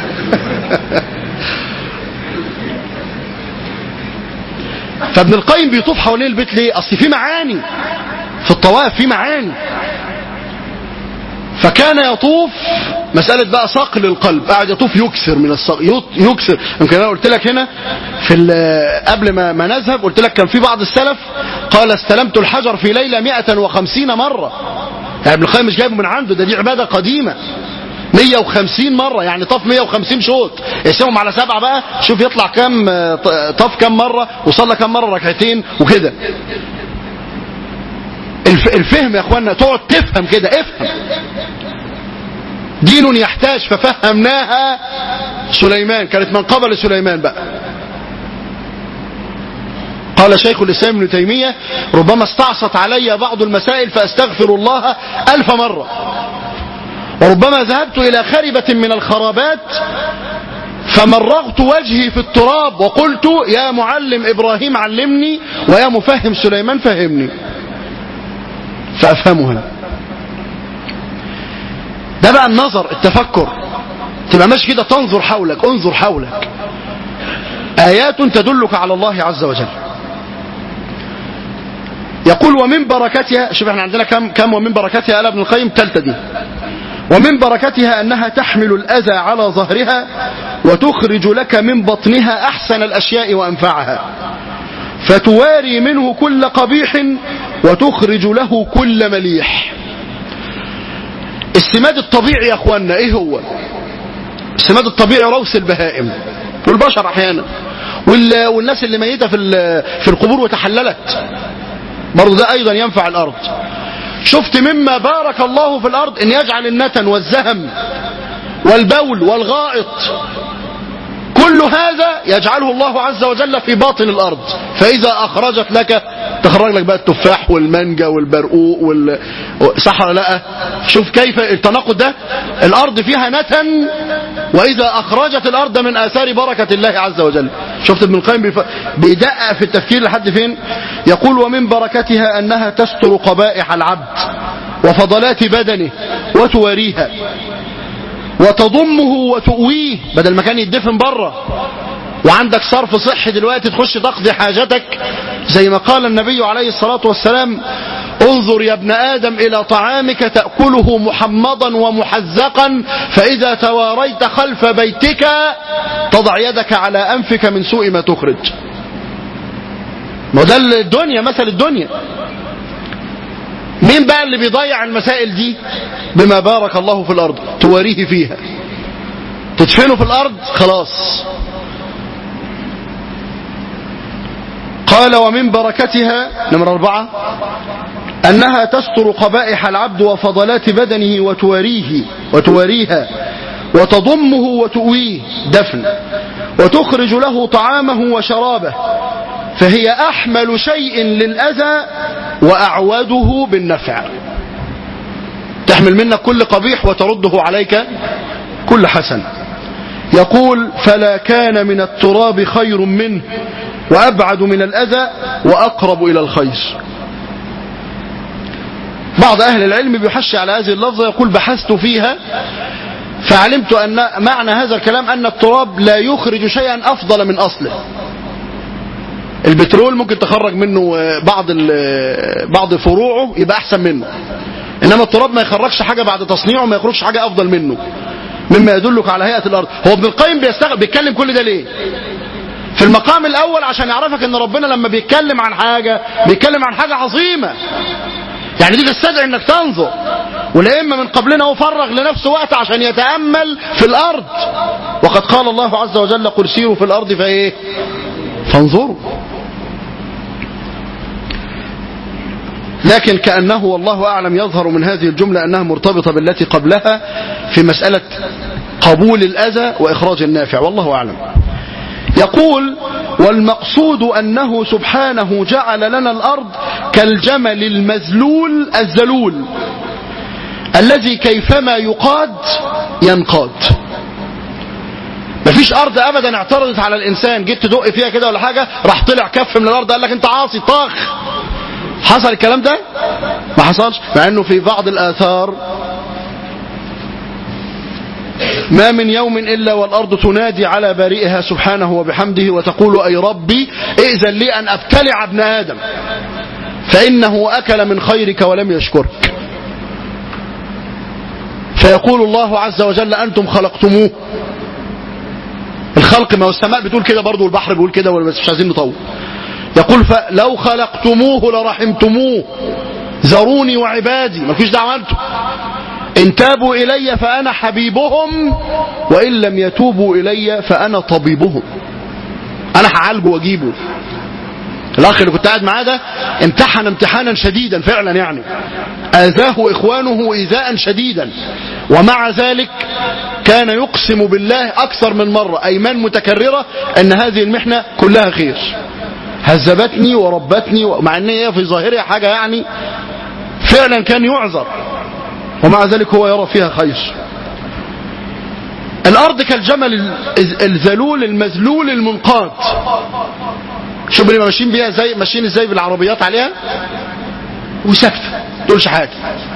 فابن القيم بيطوف حوالين البيت ليه اصل في معاني في الطواف في معاني فكان يطوف مسألة بقى صقل القلب قاعد يطوف يكسر من الصقل يكسر يمكن انا قلت لك هنا في قبل ما, ما نذهب قلت لك كان في بعض السلف قال استلمت الحجر في ليلة 150 مرة يعني ابن القيم مش جايبه من عنده ده دي عبادة قديمة 150 مرة يعني طاف 150 شوط يقسمهم على سبعة بقى شوف يطلع كام طاف كام مرة وصلى كام مرة ركعتين وكده الفهم يا اخوانا تقعد تفهم كده افهم دين يحتاج ففهمناها سليمان كانت من قبل سليمان بقى قال شيخ الإسلام ابن تيمية ربما استعصت علي بعض المسائل فأستغفر الله ألف مرة وربما ذهبت إلى خربة من الخرابات فمرغت وجهي في التراب وقلت يا معلم إبراهيم علمني ويا مفهم سليمان فهمني فأفهمها ده بقى النظر التفكر تبقى ماشي كده تنظر حولك انظر حولك آيات تدلك على الله عز وجل يقول ومن بركتها شوف احنا عندنا كم كم ومن بركتها قال ابن القيم الثالثه دي ومن بركتها أنها تحمل الأذى على ظهرها وتخرج لك من بطنها أحسن الأشياء وأنفعها فتواري منه كل قبيح وتخرج له كل مليح السماد الطبيعي يا أخوانا إيه هو السماد الطبيعي روث البهائم والبشر أحيانا والناس اللي ميتة في في القبور وتحللت برضه ده أيضا ينفع الأرض شفت مما بارك الله في الأرض أن يجعل النتن والزهم والبول والغائط كل هذا يجعله الله عز وجل في باطن الأرض فإذا أخرجت لك تخرج لك بقى التفاح والمانجا والبرقوق وال... صح ولا لا شوف كيف التناقض ده الأرض فيها نتن وإذا أخرجت الأرض من آثار بركة الله عز وجل شفت ابن القيم بيف... بيدقق في التفكير لحد فين يقول ومن بركتها أنها تستر قبائح العبد وفضلات بدنه وتواريها وتضمه وتؤويه بدل ما كان يدفن بره وعندك صرف صحي دلوقتي تخش تقضي حاجتك زي ما قال النبي عليه الصلاة والسلام انظر يا ابن آدم إلى طعامك تأكله محمضا ومحزقا فإذا تواريت خلف بيتك تضع يدك على أنفك من سوء ما تخرج ما ده الدنيا مثل الدنيا مين بقى اللي بيضيع المسائل دي بما بارك الله في الأرض تواريه فيها تدفنه في الأرض خلاص قال ومن بركتها نمرة أربعة أنها تستر قبائح العبد وفضلات بدنه وتواريه وتواريها وتضمه وتؤويه دفن وتخرج له طعامه وشرابه فهي أحمل شيء للأذى وأعوده بالنفع تحمل منك كل قبيح وترده عليك كل حسن يقول فلا كان من التراب خير منه وأبعد من الأذى وأقرب إلى الخير بعض أهل العلم بيحشي على هذه اللفظة يقول بحثت فيها فعلمت أن معنى هذا الكلام أن التراب لا يخرج شيئا أفضل من أصله البترول ممكن تخرج منه بعض بعض فروعه يبقى أحسن منه إنما التراب ما يخرجش حاجة بعد تصنيعه ما يخرجش حاجة أفضل منه مما يدلك على هيئة الأرض هو ابن القيم بيستغل بيتكلم كل ده ليه في المقام الأول عشان يعرفك أن ربنا لما بيتكلم عن حاجة بيتكلم عن حاجة عظيمة يعني دي تستدعي انك تنظر والائمه من قبلنا هو فرغ لنفسه وقت عشان يتامل في الارض وقد قال الله عز وجل قل سيروا في الارض فايه فانظروا لكن كانه والله اعلم يظهر من هذه الجمله انها مرتبطه بالتي قبلها في مساله قبول الاذى واخراج النافع والله اعلم يقول والمقصود أنه سبحانه جعل لنا الأرض كالجمل المذلول الذلول الذي كيفما يقاد ينقاد مفيش أرض أبدا اعترضت على الإنسان جيت تدق فيها كده ولا حاجة راح طلع كف من الأرض قال لك أنت عاصي طاخ حصل الكلام ده ما حصلش مع أنه في بعض الآثار ما من يوم إلا والأرض تنادي على بارئها سبحانه وبحمده وتقول أي ربي ائذن لي أن أبتلع ابن آدم فإنه أكل من خيرك ولم يشكرك فيقول الله عز وجل أنتم خلقتموه الخلق ما هو السماء بتقول كده برضه والبحر بيقول كده بس مش عايزين نطول يقول فلو خلقتموه لرحمتموه ذروني وعبادي ما فيش دعوه انتم إن تابوا إلي فأنا حبيبهم وإن لم يتوبوا إلي فأنا طبيبهم أنا هعالجه وأجيبه الأخ اللي كنت قاعد معاه ده امتحن امتحانا شديدا فعلا يعني آذاه إخوانه إيذاء شديدا ومع ذلك كان يقسم بالله أكثر من مرة أيمان متكررة أن هذه المحنة كلها خير هذبتني وربتني مع أن هي في ظاهرها حاجة يعني فعلا كان يعذر ومع ذلك هو يرى فيها خير الأرض كالجمل الذلول المذلول المنقاد شوف اللي ماشيين بيها زي ماشيين ازاي بالعربيات عليها وساكته ما تقولش حاجه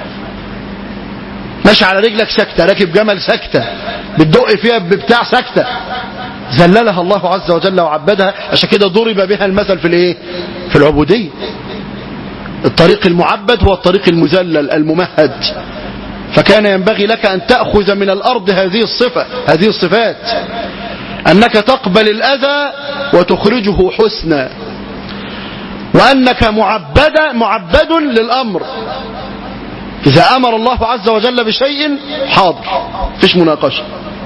ماشي على رجلك ساكته راكب جمل ساكته بتدق فيها ببتاع ساكته ذللها الله عز وجل وعبدها عشان كده ضرب بها المثل في الايه في العبوديه الطريق المعبد هو الطريق المذلل الممهد فكان ينبغي لك أن تأخذ من الأرض هذه الصفة هذه الصفات أنك تقبل الأذى وتخرجه حسنا وأنك معبد معبد للأمر إذا أمر الله عز وجل بشيء حاضر فيش مناقشة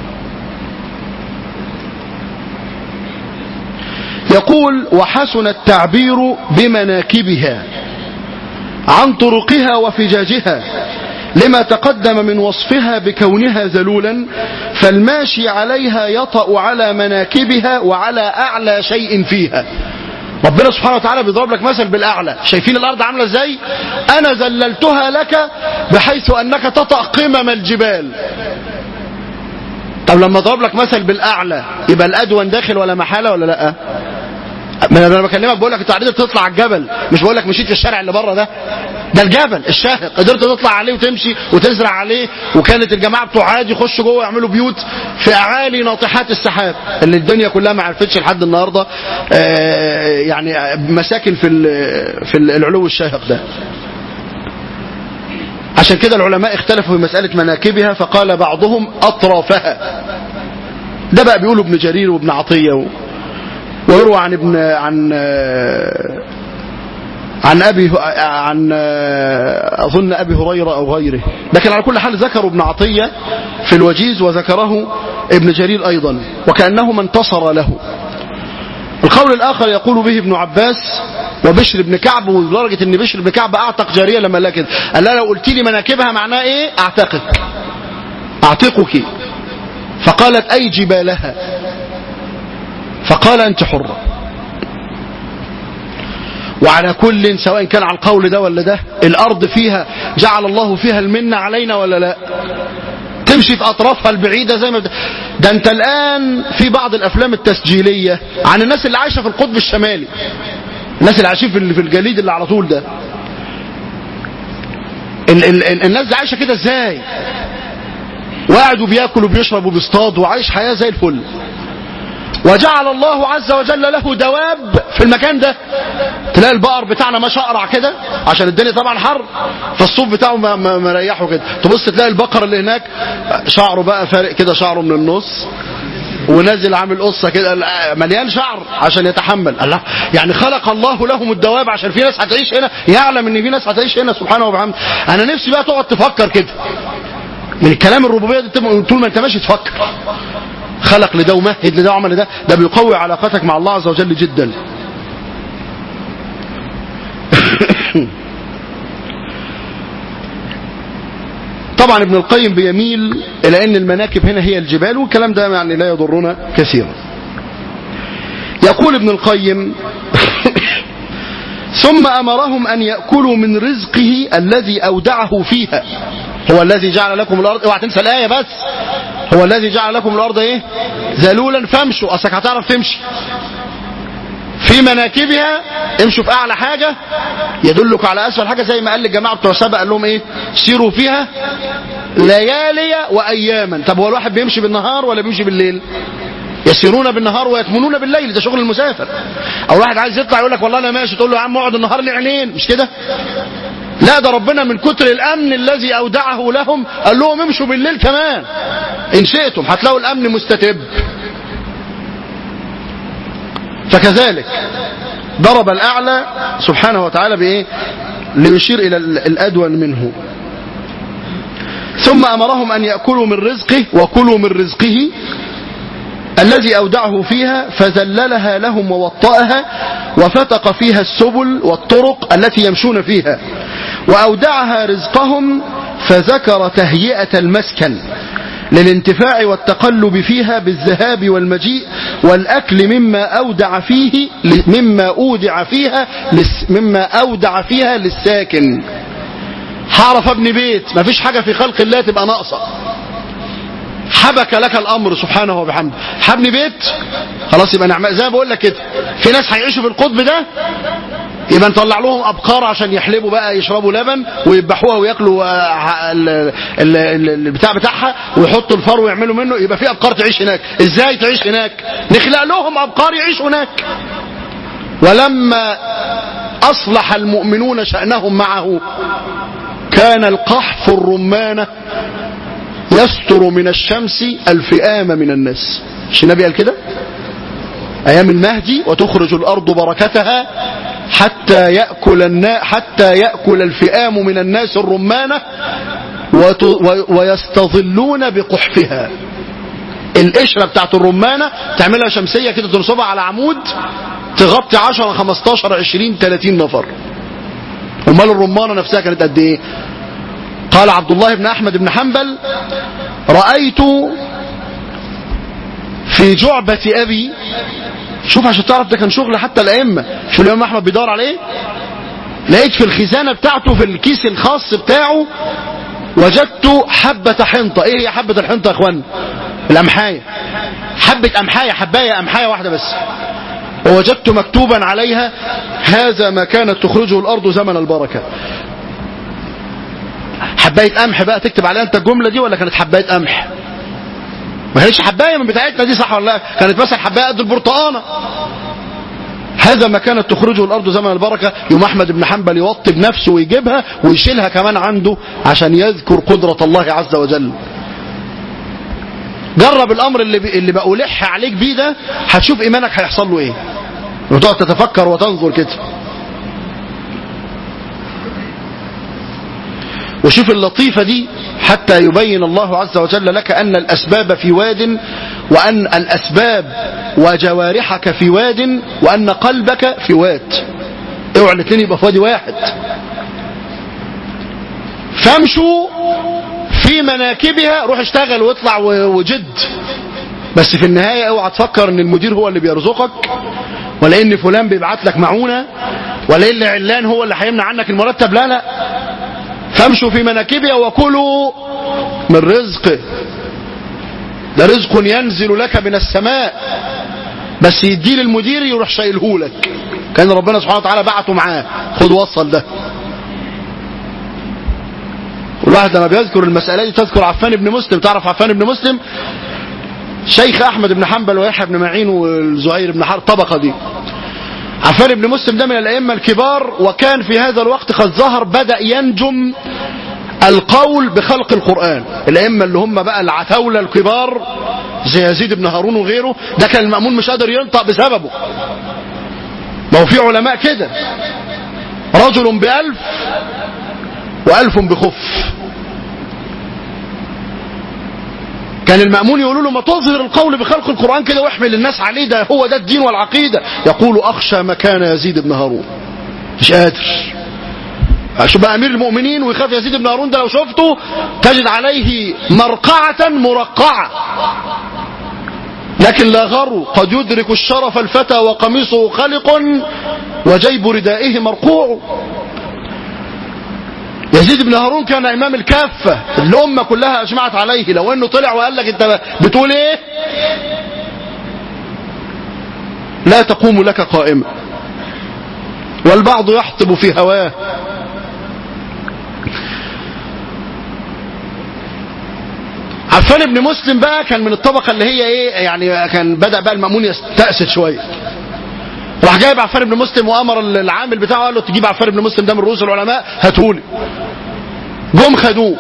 يقول وحسن التعبير بمناكبها عن طرقها وفجاجها لما تقدم من وصفها بكونها ذلولا فالماشي عليها يطأ على مناكبها وعلى أعلى شيء فيها ربنا سبحانه وتعالى بيضرب لك مثل بالأعلى شايفين الأرض عاملة ازاي أنا ذللتها لك بحيث أنك تطأ قمم الجبال طب لما اضرب لك مثل بالاعلى يبقى الادون داخل ولا محاله ولا لا ما انا بكلمك بقول لك انت قدرت تطلع على الجبل مش بقول لك مشيت في الشارع اللي بره ده ده الجبل الشاهق قدرت تطلع عليه وتمشي وتزرع عليه وكانت الجماعه بتوع عاد يخشوا جوه يعملوا بيوت في اعالي ناطحات السحاب اللي الدنيا كلها ما عرفتش لحد النهارده آه، يعني مساكن في ال- في العلو الشاهق ده عشان كده العلماء اختلفوا في مسألة مناكبها فقال بعضهم أطرافها ده بقى بيقولوا ابن جرير وابن عطية و... ويروى عن ابن عن عن ابي عن اظن ابي هريره او غيره لكن على كل حال ذكروا ابن عطيه في الوجيز وذكره ابن جرير ايضا وكانه ما انتصر له القول الآخر يقول به ابن عباس وبشر بن كعب ولدرجة ان بشر بن كعب اعتق جارية لما قال لها كده قال لها لو قلت لي مناكبها معناه ايه اعتقك اعتقك فقالت اي جبالها فقال انت حرة وعلى كل سواء كان على القول ده ولا ده الارض فيها جعل الله فيها المنة علينا ولا لا تمشي في اطرافها البعيده زي ما بت... ده انت الان في بعض الافلام التسجيليه عن الناس اللي عايشه في القطب الشمالي الناس اللي عايشين في في الجليد اللي على طول ده ال... ال... ال... الناس دي عايشه كده ازاي وقاعد وبياكل وبيشرب وبيصطاد وعايش حياه زي الفل وجعل الله عز وجل له دواب في المكان ده تلاقي البقر بتاعنا ماشي اقرع كده عشان الدنيا طبعا حر فالصوف بتاعه م- م- مريحه كده تبص تلاقي البقر اللي هناك شعره بقى فارق كده شعره من النص ونازل عامل قصه كده مليان شعر عشان يتحمل الله يعني خلق الله لهم الدواب عشان في ناس هتعيش هنا يعلم ان في ناس هتعيش هنا سبحانه وبحمده انا نفسي بقى تقعد تفكر كده من الكلام الربوبيه ده تبقى طول ما انت ماشي تفكر خلق لده ومهد لده وعمل لده ده بيقوي علاقتك مع الله عز وجل جدا طبعا ابن القيم بيميل الى ان المناكب هنا هي الجبال والكلام ده يعني لا يضرنا كثيرا يقول ابن القيم ثم امرهم ان ياكلوا من رزقه الذي اودعه فيها هو الذي جعل لكم الارض اوعى تنسى الايه بس هو الذي جعل لكم الارض ايه ذلولا فامشوا اصلك هتعرف تمشي في مناكبها امشوا في اعلى حاجه يدلك على اسفل حاجه زي ما قال للجماعه بتوع سبق قال لهم ايه سيروا فيها ليالي واياما طب هو الواحد بيمشي بالنهار ولا بيمشي بالليل يسيرون بالنهار ويكمنون بالليل ده شغل المسافر او واحد عايز يطلع يقول لك والله انا ماشي تقول له يا عم اقعد النهار لي عينين مش كده لا ده ربنا من كتر الامن الذي اودعه لهم قال لهم امشوا بالليل كمان ان شئتم هتلاقوا الامن مستتب فكذلك ضرب الاعلى سبحانه وتعالى بايه ليشير الى الادون منه ثم امرهم ان ياكلوا من رزقه وكلوا من رزقه الذي أودعه فيها فذللها لهم ووطأها وفتق فيها السبل والطرق التي يمشون فيها وأودعها رزقهم فذكر تهيئة المسكن للانتفاع والتقلب فيها بالذهاب والمجيء والأكل مما أودع فيه مما أودع فيها مما أودع فيها للساكن هعرف ابني بيت ما فيش حاجة في خلق الله تبقى ناقصة حبك لك الامر سبحانه وبحمده حبني بيت خلاص يبقى نعمل زي ما بقول لك كده في ناس هيعيشوا في القطب ده يبقى نطلع لهم ابقار عشان يحلبوا بقى يشربوا لبن ويذبحوها وياكلوا البتاع بتاعها ويحطوا الفار ويعملوا منه يبقى في ابقار تعيش هناك ازاي تعيش هناك نخلق لهم ابقار يعيشوا هناك ولما اصلح المؤمنون شانهم معه كان القحف الرمانه يستر من الشمس الفئام من الناس مش النبي قال كده ايام المهدي وتخرج الارض بركتها حتى ياكل النا حتى ياكل الفئام من الناس الرمانه ويستظلون بقحفها القشره بتاعت الرمانه تعملها شمسيه كده تنصبها على عمود تغطي 10 15 20 30 نفر امال الرمانه نفسها كانت قد ايه قال عبد الله بن أحمد بن حنبل رأيت في جعبة أبي شوف عشان تعرف ده كان شغل حتى الأئمة شو الإمام أحمد بيدور عليه لقيت في الخزانة بتاعته في الكيس الخاص بتاعه وجدت حبة حنطة ايه هي حبة الحنطة يا اخوان الامحاية حبة امحاية حباية امحاية واحدة بس ووجدت مكتوبا عليها هذا ما كانت تخرجه الارض زمن البركة حباية قمح بقى تكتب عليها انت الجملة دي ولا كانت حباية قمح ما كانتش حباية من بتاعتنا دي صح ولا لا كانت مثلا حباية قد البرتقانة هذا ما كانت تخرجه الارض زمن البركه يوم احمد بن حنبل يوطي بنفسه ويجيبها ويشيلها كمان عنده عشان يذكر قدره الله عز وجل جرب الامر اللي ب... اللي بألح عليك بيه ده هتشوف ايمانك هيحصل له ايه وتقعد تتفكر وتنظر كده وشوف اللطيفة دي حتى يبين الله عز وجل لك أن الأسباب في واد وأن الأسباب وجوارحك في واد وأن قلبك في واد اوعى الاثنين يبقى في وادي واحد فامشوا في مناكبها روح اشتغل واطلع وجد بس في النهاية اوعى تفكر ان المدير هو اللي بيرزقك ولا ان فلان بيبعت لك معونة ولا ان علان هو اللي هيمنع عنك المرتب لا لا فامشوا في مناكبها وكلوا من رزقه ده رزق ينزل لك من السماء بس يديه للمدير يروح شايله لك كان ربنا سبحانه وتعالى بعته معاه خد وصل ده والواحد لما بيذكر المسألة دي تذكر عفان بن مسلم تعرف عفان بن مسلم شيخ أحمد بن حنبل ويحيى بن معين والزهير بن حرب الطبقة دي عفان بن مسلم ده من الأئمة الكبار وكان في هذا الوقت قد ظهر بدأ ينجم القول بخلق القرآن الأئمة اللي هم بقى العتاولة الكبار زي يزيد بن هارون وغيره ده كان المأمون مش قادر ينطق بسببه ما هو في علماء كده رجل بألف وألف بخف كان المأمون يقولوا له ما تظهر القول بخلق القرآن كده واحمل الناس عليه ده هو ده الدين والعقيدة يقول أخشى مكان يزيد بن هارون مش قادر شو بقى أمير المؤمنين ويخاف يزيد بن هارون ده لو شفته تجد عليه مرقعة مرقعة لكن لا غرو قد يدرك الشرف الفتى وقميصه خلق وجيب ردائه مرقوع يزيد بن هارون كان امام الكافة الامة كلها اجمعت عليه لو انه طلع وقال لك انت بتقول ايه لا تقوم لك قائمة والبعض يحطب في هواه عفان بن مسلم بقى كان من الطبقة اللي هي ايه يعني كان بدأ بقى المأمون يستأسد شوية راح جايب عفان بن مسلم وامر العامل بتاعه قال له تجيب عفان بن مسلم ده من رؤوس العلماء هاتهولي جم خدوه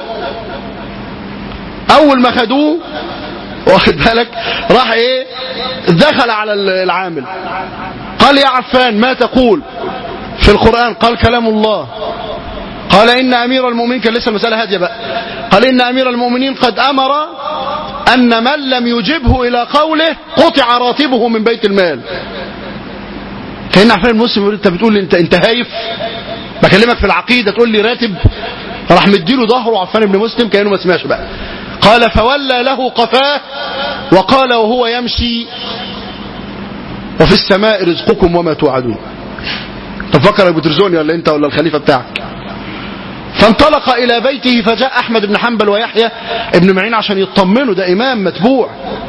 اول ما خدوه واخد بالك راح ايه دخل على العامل قال يا عفان ما تقول في القرآن قال كلام الله قال إن أمير المؤمنين كان لسه المسألة هادية بقى قال إن أمير المؤمنين قد أمر أن من لم يجبه إلى قوله قطع راتبه من بيت المال كأن عفان المسلم يقول أنت بتقول أنت أنت هايف بكلمك في العقيدة تقول لي راتب راح مديله ظهره عفان بن مسلم كأنه ما سمعش بقى قال فولى له قفاه وقال وهو يمشي وفي السماء رزقكم وما توعدون تفكر ابو ترزوني ولا انت ولا الخليفة بتاعك فانطلق الى بيته فجاء احمد بن حنبل ويحيى ابن معين عشان يطمنوا ده امام متبوع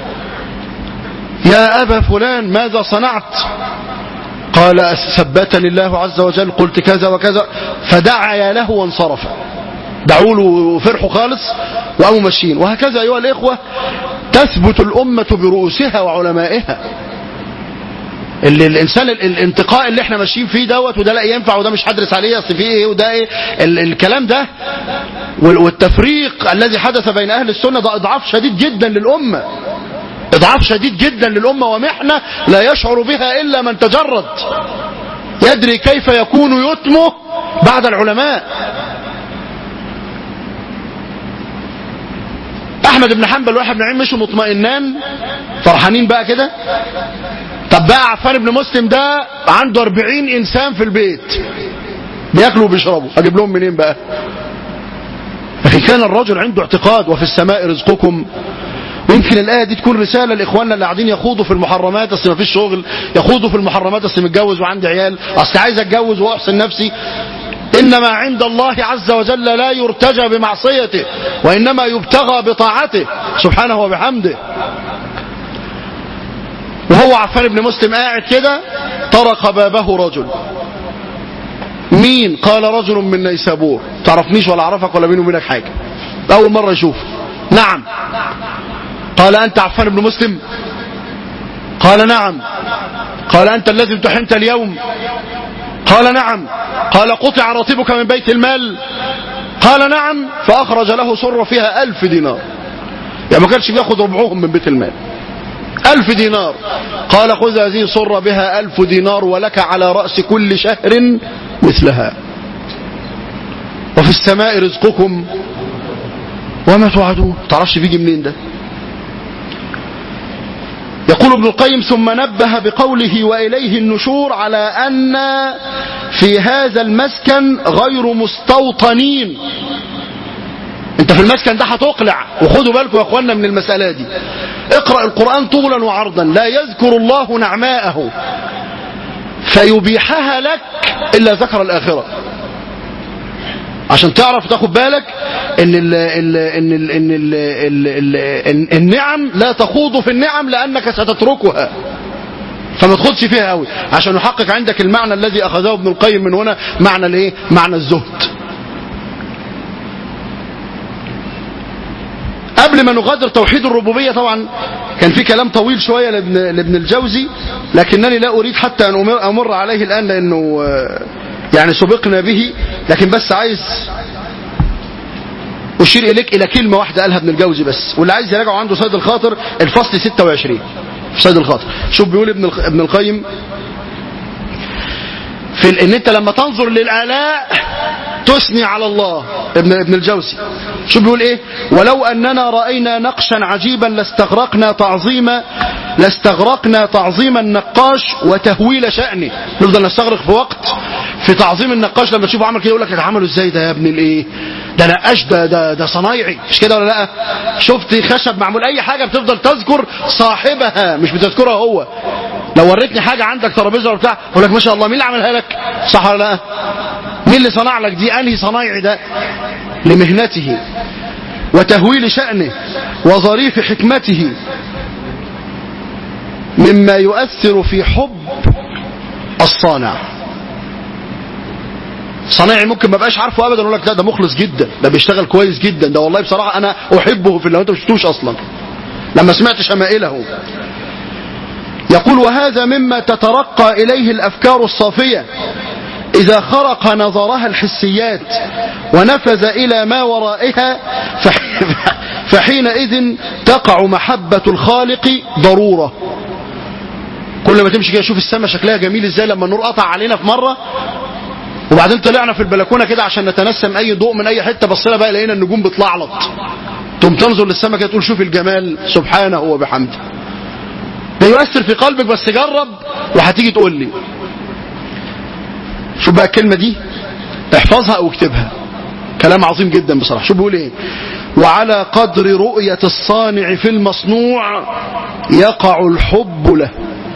يا ابا فلان ماذا صنعت قال ثبتني الله عز وجل قلت كذا وكذا فدعا له وانصرف دعوا له وفرحوا خالص وقاموا ماشيين وهكذا ايها الاخوه تثبت الامه برؤوسها وعلمائها اللي الانسان الانتقاء اللي احنا ماشيين فيه دوت وده لا ينفع وده مش هدرس عليه اصل فيه ايه وده ايه ال الكلام ده والتفريق الذي حدث بين اهل السنه ده اضعاف شديد جدا للامه اضعاف شديد جدا للامه ومحنه لا يشعر بها الا من تجرد يدري كيف يكون يتمه بعد العلماء احمد بن حنبل واحد بن عين مشوا مطمئنان فرحانين بقى كده طب بقى عفان بن مسلم ده عنده 40 انسان في البيت بياكلوا وبيشربوا اجيب لهم منين بقى لكن كان الرجل عنده اعتقاد وفي السماء رزقكم ويمكن الآية دي تكون رسالة لإخواننا اللي قاعدين يخوضوا في المحرمات أصل ما فيش شغل يخوضوا في المحرمات أصل متجوز وعندي عيال أصل عايز أتجوز وأحسن نفسي إنما عند الله عز وجل لا يرتجى بمعصيته وإنما يبتغى بطاعته سبحانه وبحمده وهو عفان بن مسلم قاعد كده طرق بابه رجل مين قال رجل من نيسابور تعرفنيش ولا اعرفك ولا بيني وبينك حاجه اول مره يشوف نعم قال انت عفان بن مسلم قال نعم قال انت الذي امتحنت اليوم قال نعم قال قطع راتبك من بيت المال قال نعم فاخرج له سره فيها الف دينار يعني ما كانش بياخد ربعهم من بيت المال ألف دينار قال خذ هذه صر بها ألف دينار ولك على رأس كل شهر مثلها وفي السماء رزقكم وما توعدون تعرفش بيجي منين ده يقول ابن القيم ثم نبه بقوله وإليه النشور على أن في هذا المسكن غير مستوطنين انت في المسكن ده هتقلع وخدوا بالكم يا اخوانا من المسألة دي اقرأ القرآن طولا وعرضا لا يذكر الله نعماءه فيبيحها لك إلا ذكر الآخرة عشان تعرف تاخد بالك ان ال ال ان ال ان ال ال ال ال النعم لا تخوض في النعم لانك ستتركها فما تخوضش فيها قوي عشان يحقق عندك المعنى الذي اخذه ابن القيم من هنا معنى الايه معنى الزهد قبل ما نغادر توحيد الربوبية طبعا كان في كلام طويل شوية لابن, لابن الجوزي لكنني لا أريد حتى أن أمر, أمر عليه الآن لأنه يعني سبقنا به لكن بس عايز أشير إليك إلى كلمة واحدة قالها ابن الجوزي بس واللي عايز يراجعه عنده سيد الخاطر الفصل 26 في سيد الخاطر شوف بيقول ابن ابن القيم في ان انت لما تنظر للآلاء تثني على الله ابن ابن الجوزي شو بيقول ايه ولو اننا راينا نقشا عجيبا لاستغرقنا تعظيم لاستغرقنا تعظيم النقاش وتهويل شأنه نفضل نستغرق في وقت في تعظيم النقاش لما تشوفه عمل كده يقول لك ده عمله ازاي ده يا ابن الايه ده نقاش ده ده ده صنايعي مش كده ولا لا شفت خشب معمول اي حاجه بتفضل تذكر صاحبها مش بتذكرها هو لو وريتني حاجه عندك ترابيزه ولا بتاع اقول لك ما شاء الله مين اللي عملها لك صح ولا لا مين اللي صنع لك دي انهي صنايعي ده لمهنته وتهويل شأنه وظريف حكمته مما يؤثر في حب الصانع صنايعي ممكن ما بقاش عارفه ابدا يقول لك لا ده مخلص جدا ده بيشتغل كويس جدا ده والله بصراحه انا احبه في اللي انت ما شفتوش اصلا لما سمعت شمائله يقول وهذا مما تترقى اليه الافكار الصافيه إذا خرق نظرها الحسيات ونفذ إلى ما ورائها فحينئذ تقع محبة الخالق ضرورة كل ما تمشي كده شوف السماء شكلها جميل ازاي لما النور قطع علينا في مرة وبعدين طلعنا في البلكونة كده عشان نتنسم اي ضوء من اي حتة بصينا بقى لقينا النجوم بتلعلط تقوم تنظر للسماء كده تقول شوف الجمال سبحانه وبحمده ده يؤثر في قلبك بس جرب وهتيجي تقول لي شوف بقى الكلمة دي احفظها او اكتبها كلام عظيم جدا بصراحة شو بيقول ايه وعلى قدر رؤية الصانع في المصنوع يقع الحب له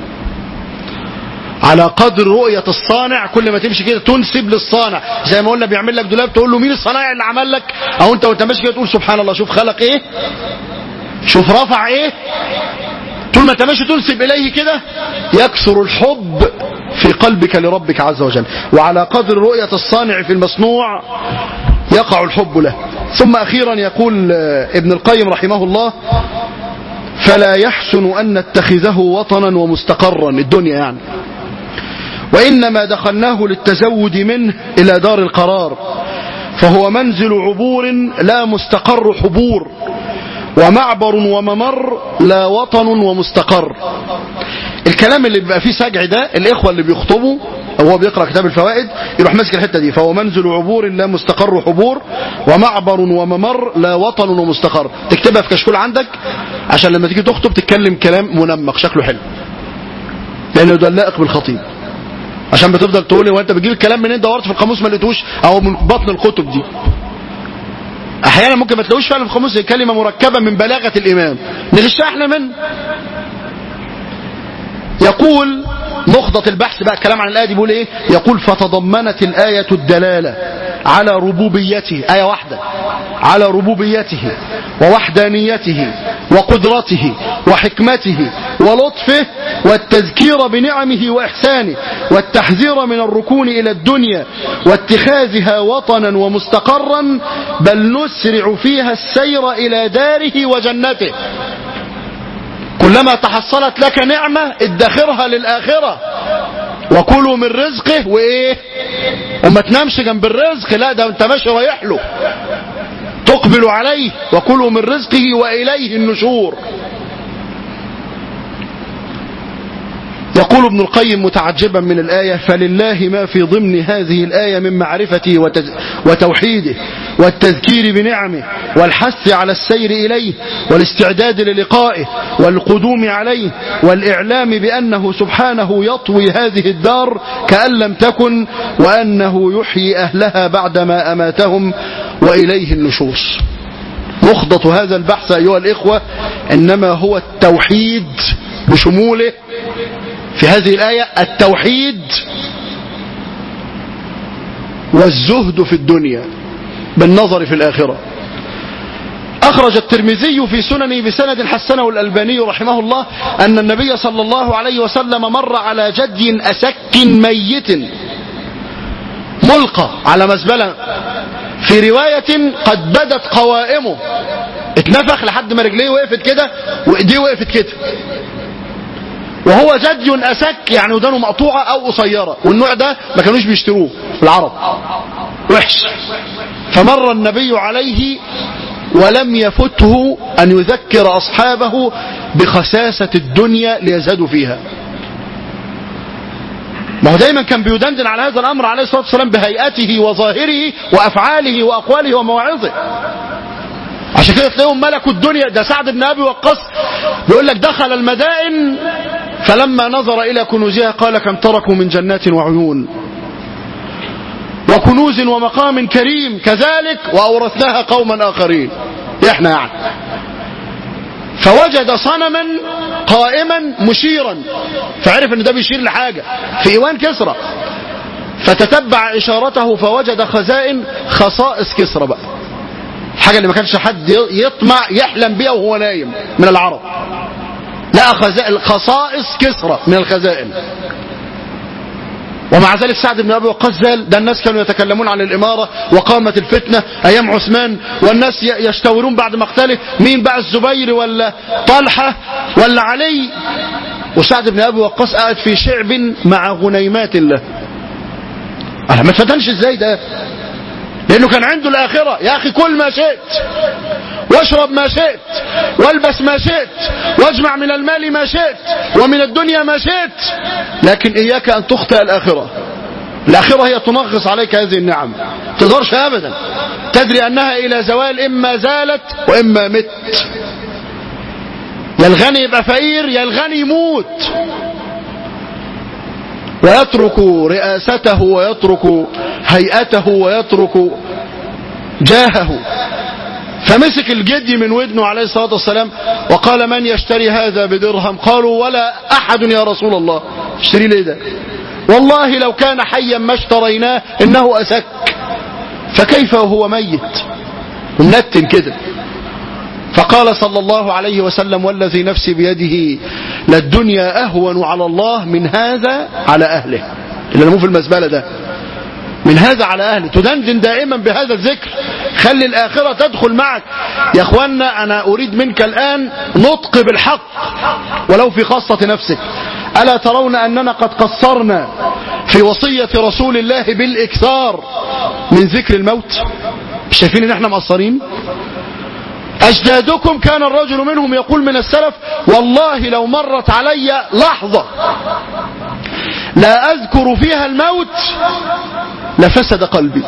على قدر رؤية الصانع كل ما تمشي كده تنسب للصانع زي ما قلنا بيعمل لك دولاب تقول له مين الصنايعي اللي عمل لك او انت وانت ماشي كده تقول سبحان الله شوف خلق ايه شوف رفع ايه طول ما انت ماشي تنسب اليه كده يكثر الحب في قلبك لربك عز وجل وعلى قدر رؤية الصانع في المصنوع يقع الحب له ثم أخيرا يقول ابن القيم رحمه الله فلا يحسن أن نتخذه وطنا ومستقرا الدنيا يعني وإنما دخلناه للتزود منه إلى دار القرار فهو منزل عبور لا مستقر حبور ومعبر وممر لا وطن ومستقر الكلام اللي بيبقى فيه سجع ده الإخوة اللي بيخطبوا أو هو بيقرأ كتاب الفوائد يروح ماسك الحتة دي فهو منزل عبور لا مستقر حبور ومعبر وممر لا وطن ومستقر تكتبها في كشكول عندك عشان لما تيجي تخطب تتكلم كلام منمق شكله حلو لأنه ده لائق بالخطيب عشان بتفضل تقول لي وانت بتجيب الكلام منين دورت في القاموس ما لقيتوش او من بطن الكتب دي احيانا ممكن ما تلاقوش فعلا في قاموس كلمه مركبه من بلاغه الامام نغشها احنا منه يقول نقطة البحث بقى الكلام عن الآية دي بيقول إيه؟ يقول فتضمنت الآية الدلالة على ربوبيته آية واحدة على ربوبيته ووحدانيته وقدرته وحكمته ولطفه والتذكير بنعمه وإحسانه والتحذير من الركون إلى الدنيا واتخاذها وطنا ومستقرا بل نسرع فيها السير إلى داره وجنته كلما تحصلت لك نعمة ادخرها للآخرة وكلوا من رزقه وايه وما تنامش جنب الرزق لا ده انت ماشي رايح له تقبل عليه وكلوا من رزقه وإليه النشور يقول ابن القيم متعجبا من الآية فلله ما في ضمن هذه الآية من معرفته وتوحيده والتذكير بنعمه والحث على السير إليه والاستعداد للقائه والقدوم عليه والإعلام بأنه سبحانه يطوي هذه الدار كأن لم تكن وأنه يحيي أهلها بعدما أماتهم وإليه النشوص نخضة هذا البحث أيها الإخوة إنما هو التوحيد بشموله في هذه الآية التوحيد والزهد في الدنيا بالنظر في الآخرة أخرج الترمذي في سننه بسند حسنه الألباني رحمه الله أن النبي صلى الله عليه وسلم مر على جدي أسك ميت ملقى على مزبلة في رواية قد بدت قوائمه اتنفخ لحد ما رجليه وقفت كده وايديه وقفت كده وهو جدي أسك يعني ودانه مقطوعة أو قصيرة والنوع ده ما كانوش بيشتروه العرب وحش فمر النبي عليه ولم يفته أن يذكر أصحابه بخساسة الدنيا ليزهدوا فيها ما هو دايما كان بيدندن على هذا الأمر عليه الصلاة والسلام بهيئته وظاهره وأفعاله وأقواله ومواعظه عشان كده تلاقيهم ملكوا الدنيا ده سعد بن ابي وقاص بيقول لك دخل المدائن فلما نظر الى كنوزها قال كم تركوا من جنات وعيون وكنوز ومقام كريم كذلك واورثناها قوما اخرين احنا يعني فوجد صنما قائما مشيرا فعرف ان ده بيشير لحاجه في ايوان كسرى فتتبع اشارته فوجد خزائن خصائص كسرى بقى الحاجة اللي ما كانش حد يطمع يحلم بيها وهو نايم من العرب لقى خزائن خصائص كسرى من الخزائن ومع ذلك سعد بن ابي وقاص زال ده الناس كانوا يتكلمون عن الاماره وقامت الفتنه ايام عثمان والناس يشتورون بعد مقتله مين بقى الزبير ولا طلحه ولا علي وسعد بن ابي وقاص قاعد في شعب مع غنيمات الله انا ما اتفتنش ازاي ده لانه كان عنده الاخره يا اخي كل ما شئت واشرب ما شئت والبس ما شئت واجمع من المال ما شئت ومن الدنيا ما شئت لكن اياك ان تخطئ الاخره الاخره هي تنغص عليك هذه النعم تقدرش ابدا تدري انها الى زوال اما زالت واما مت يا الغني يبقى فقير يا الغني يموت ويترك رئاسته ويترك هيئته ويترك جاهه فمسك الجدي من ودنه عليه الصلاة والسلام وقال من يشتري هذا بدرهم قالوا ولا أحد يا رسول الله اشتري ليه ده والله لو كان حيا ما اشتريناه إنه أسك فكيف وهو ميت منتن كده فقال صلى الله عليه وسلم والذي نفسي بيده للدنيا أهون على الله من هذا على أهله اللي نمو في المزبلة ده من هذا على أهله تدندن دائما بهذا الذكر خلي الآخرة تدخل معك يا أخوانا أنا أريد منك الآن نطق بالحق ولو في خاصة نفسك ألا ترون أننا قد قصرنا في وصية رسول الله بالإكثار من ذكر الموت مش شايفين ان احنا مقصرين أجدادكم كان الرجل منهم يقول من السلف والله لو مرت علي لحظة لا أذكر فيها الموت لفسد قلبي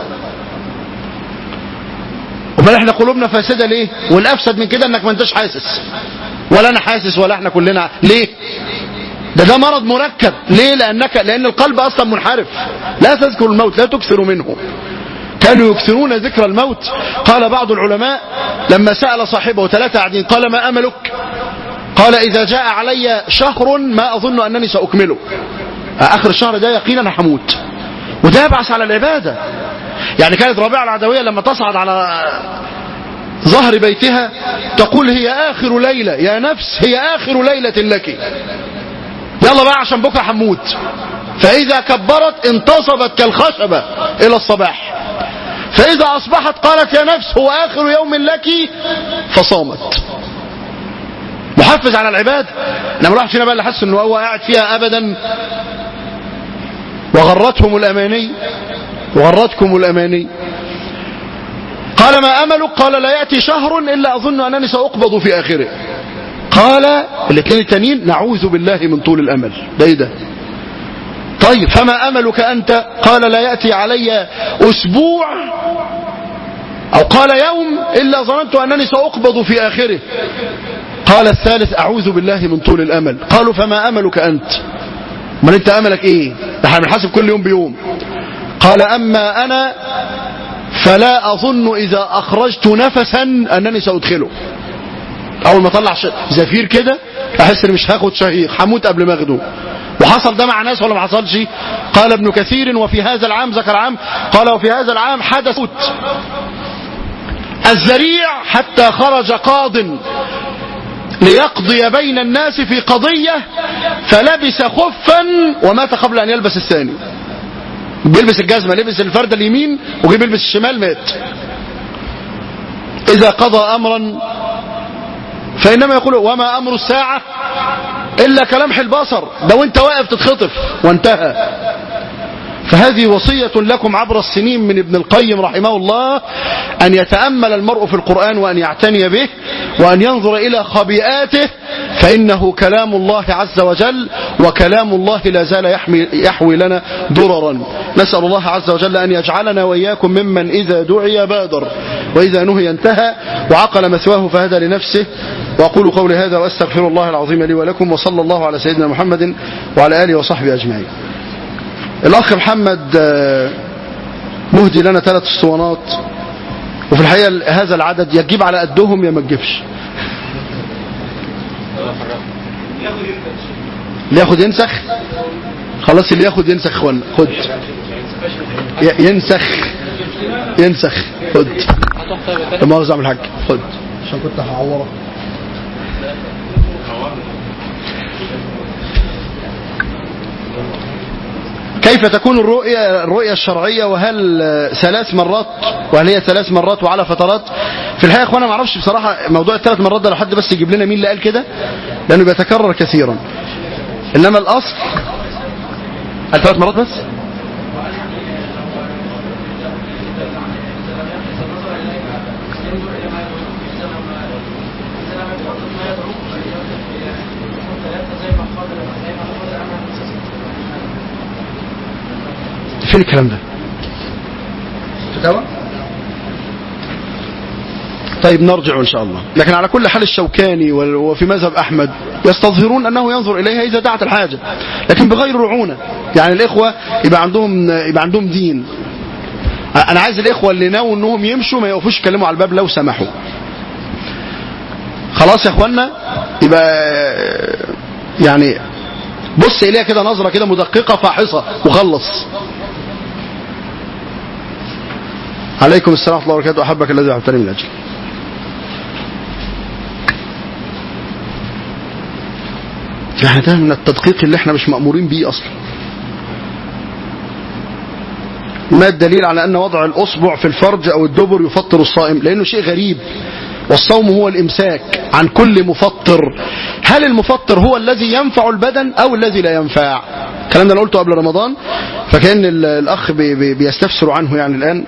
وبل احنا قلوبنا فاسدة ليه والأفسد من كده انك ما انتش حاسس ولا انا حاسس ولا احنا كلنا ليه ده ده مرض مركب ليه لأنك لأن القلب أصلا منحرف لا تذكر الموت لا تكثر منه كانوا يكثرون ذكر الموت قال بعض العلماء لما سأل صاحبه ثلاثة قاعدين قال ما أملك قال إذا جاء علي شهر ما أظن أنني سأكمله آخر الشهر ده يقينا هموت وده يبعث على العبادة يعني كانت ربيعة العدوية لما تصعد على ظهر بيتها تقول هي آخر ليلة يا نفس هي آخر ليلة لك يلا بقى عشان بكرة هموت فإذا كبرت انتصبت كالخشبة إلى الصباح فإذا أصبحت قالت يا نفس هو آخر يوم لك فصامت محفز على العباد لما الواحد فينا بقى اللي حس انه هو قاعد فيها ابدا وغرتهم الاماني وغرتكم الاماني قال ما املك قال لا ياتي شهر الا اظن انني ساقبض في اخره قال الاثنين التانيين نعوذ بالله من طول الامل ده ايه ده طيب فما املك انت قال لا ياتي علي اسبوع او قال يوم الا ظننت انني ساقبض في اخره قال الثالث أعوذ بالله من طول الأمل قالوا فما أملك أنت من أنت أملك إيه احنا بنحاسب كل يوم بيوم قال أما أنا فلا أظن إذا أخرجت نفسا أنني سأدخله أول ما طلع زفير كده أحس إني مش هاخد شهيق هموت قبل ما أخده وحصل ده مع ناس ولا ما حصلش قال ابن كثير وفي هذا العام ذكر عام قال وفي هذا العام حدث الزريع حتى خرج قاض ليقضي بين الناس في قضية فلبس خفا ومات قبل أن يلبس الثاني بيلبس الجزمة لبس الفردة اليمين وجي بيلبس الشمال مات إذا قضى أمرا فإنما يقول وما أمر الساعة إلا كلمح البصر ده وانت واقف تتخطف وانتهى فهذه وصية لكم عبر السنين من ابن القيم رحمه الله أن يتأمل المرء في القرآن وأن يعتني به وأن ينظر إلى خبيئاته فإنه كلام الله عز وجل وكلام الله لا زال يحمي يحوي لنا ضررا نسأل الله عز وجل أن يجعلنا وإياكم ممن إذا دعي بادر وإذا نهي انتهى وعقل مثواه فهدى لنفسه وأقول قولي هذا وأستغفر الله العظيم لي ولكم وصلى الله على سيدنا محمد وعلى آله وصحبه أجمعين الأخ محمد مهدي لنا ثلاث اسطوانات وفي الحقيقة هذا العدد يا تجيب على قدهم يا ما تجيبش اللي ياخد ينسخ خلاص اللي ياخد ينسخ اخوانا خد ينسخ ينسخ خد مؤاخذة عم الحاج خد عشان كنت هعورك كيف تكون الرؤية الرؤية الشرعية وهل ثلاث مرات وهل هي ثلاث مرات وعلى فترات في الحقيقة اخوانا ما اعرفش بصراحة موضوع الثلاث مرات ده لو حد بس يجيب لنا مين اللي قال كده لانه بيتكرر كثيرا انما الاصل الثلاث مرات بس فين الكلام ده فتاوى طيب نرجع ان شاء الله لكن على كل حال الشوكاني وفي مذهب احمد يستظهرون انه ينظر اليها اذا دعت الحاجه لكن بغير رعونه يعني الاخوه يبقى عندهم يبقى عندهم دين انا عايز الاخوه اللي ناووا انهم يمشوا ما يقفوش يتكلموا على الباب لو سمحوا خلاص يا اخوانا يبقى يعني بص اليها كده نظره كده مدققه فاحصه وخلص عليكم السلام ورحمه الله وبركاته احبك الذي احببتني من اجل يعني ده من التدقيق اللي احنا مش مأمورين بيه اصلا ما الدليل على ان وضع الاصبع في الفرج او الدبر يفطر الصائم لانه شيء غريب والصوم هو الامساك عن كل مفطر هل المفطر هو الذي ينفع البدن او الذي لا ينفع الكلام ده انا قلته قبل رمضان فكان الاخ بي بي بيستفسر عنه يعني الان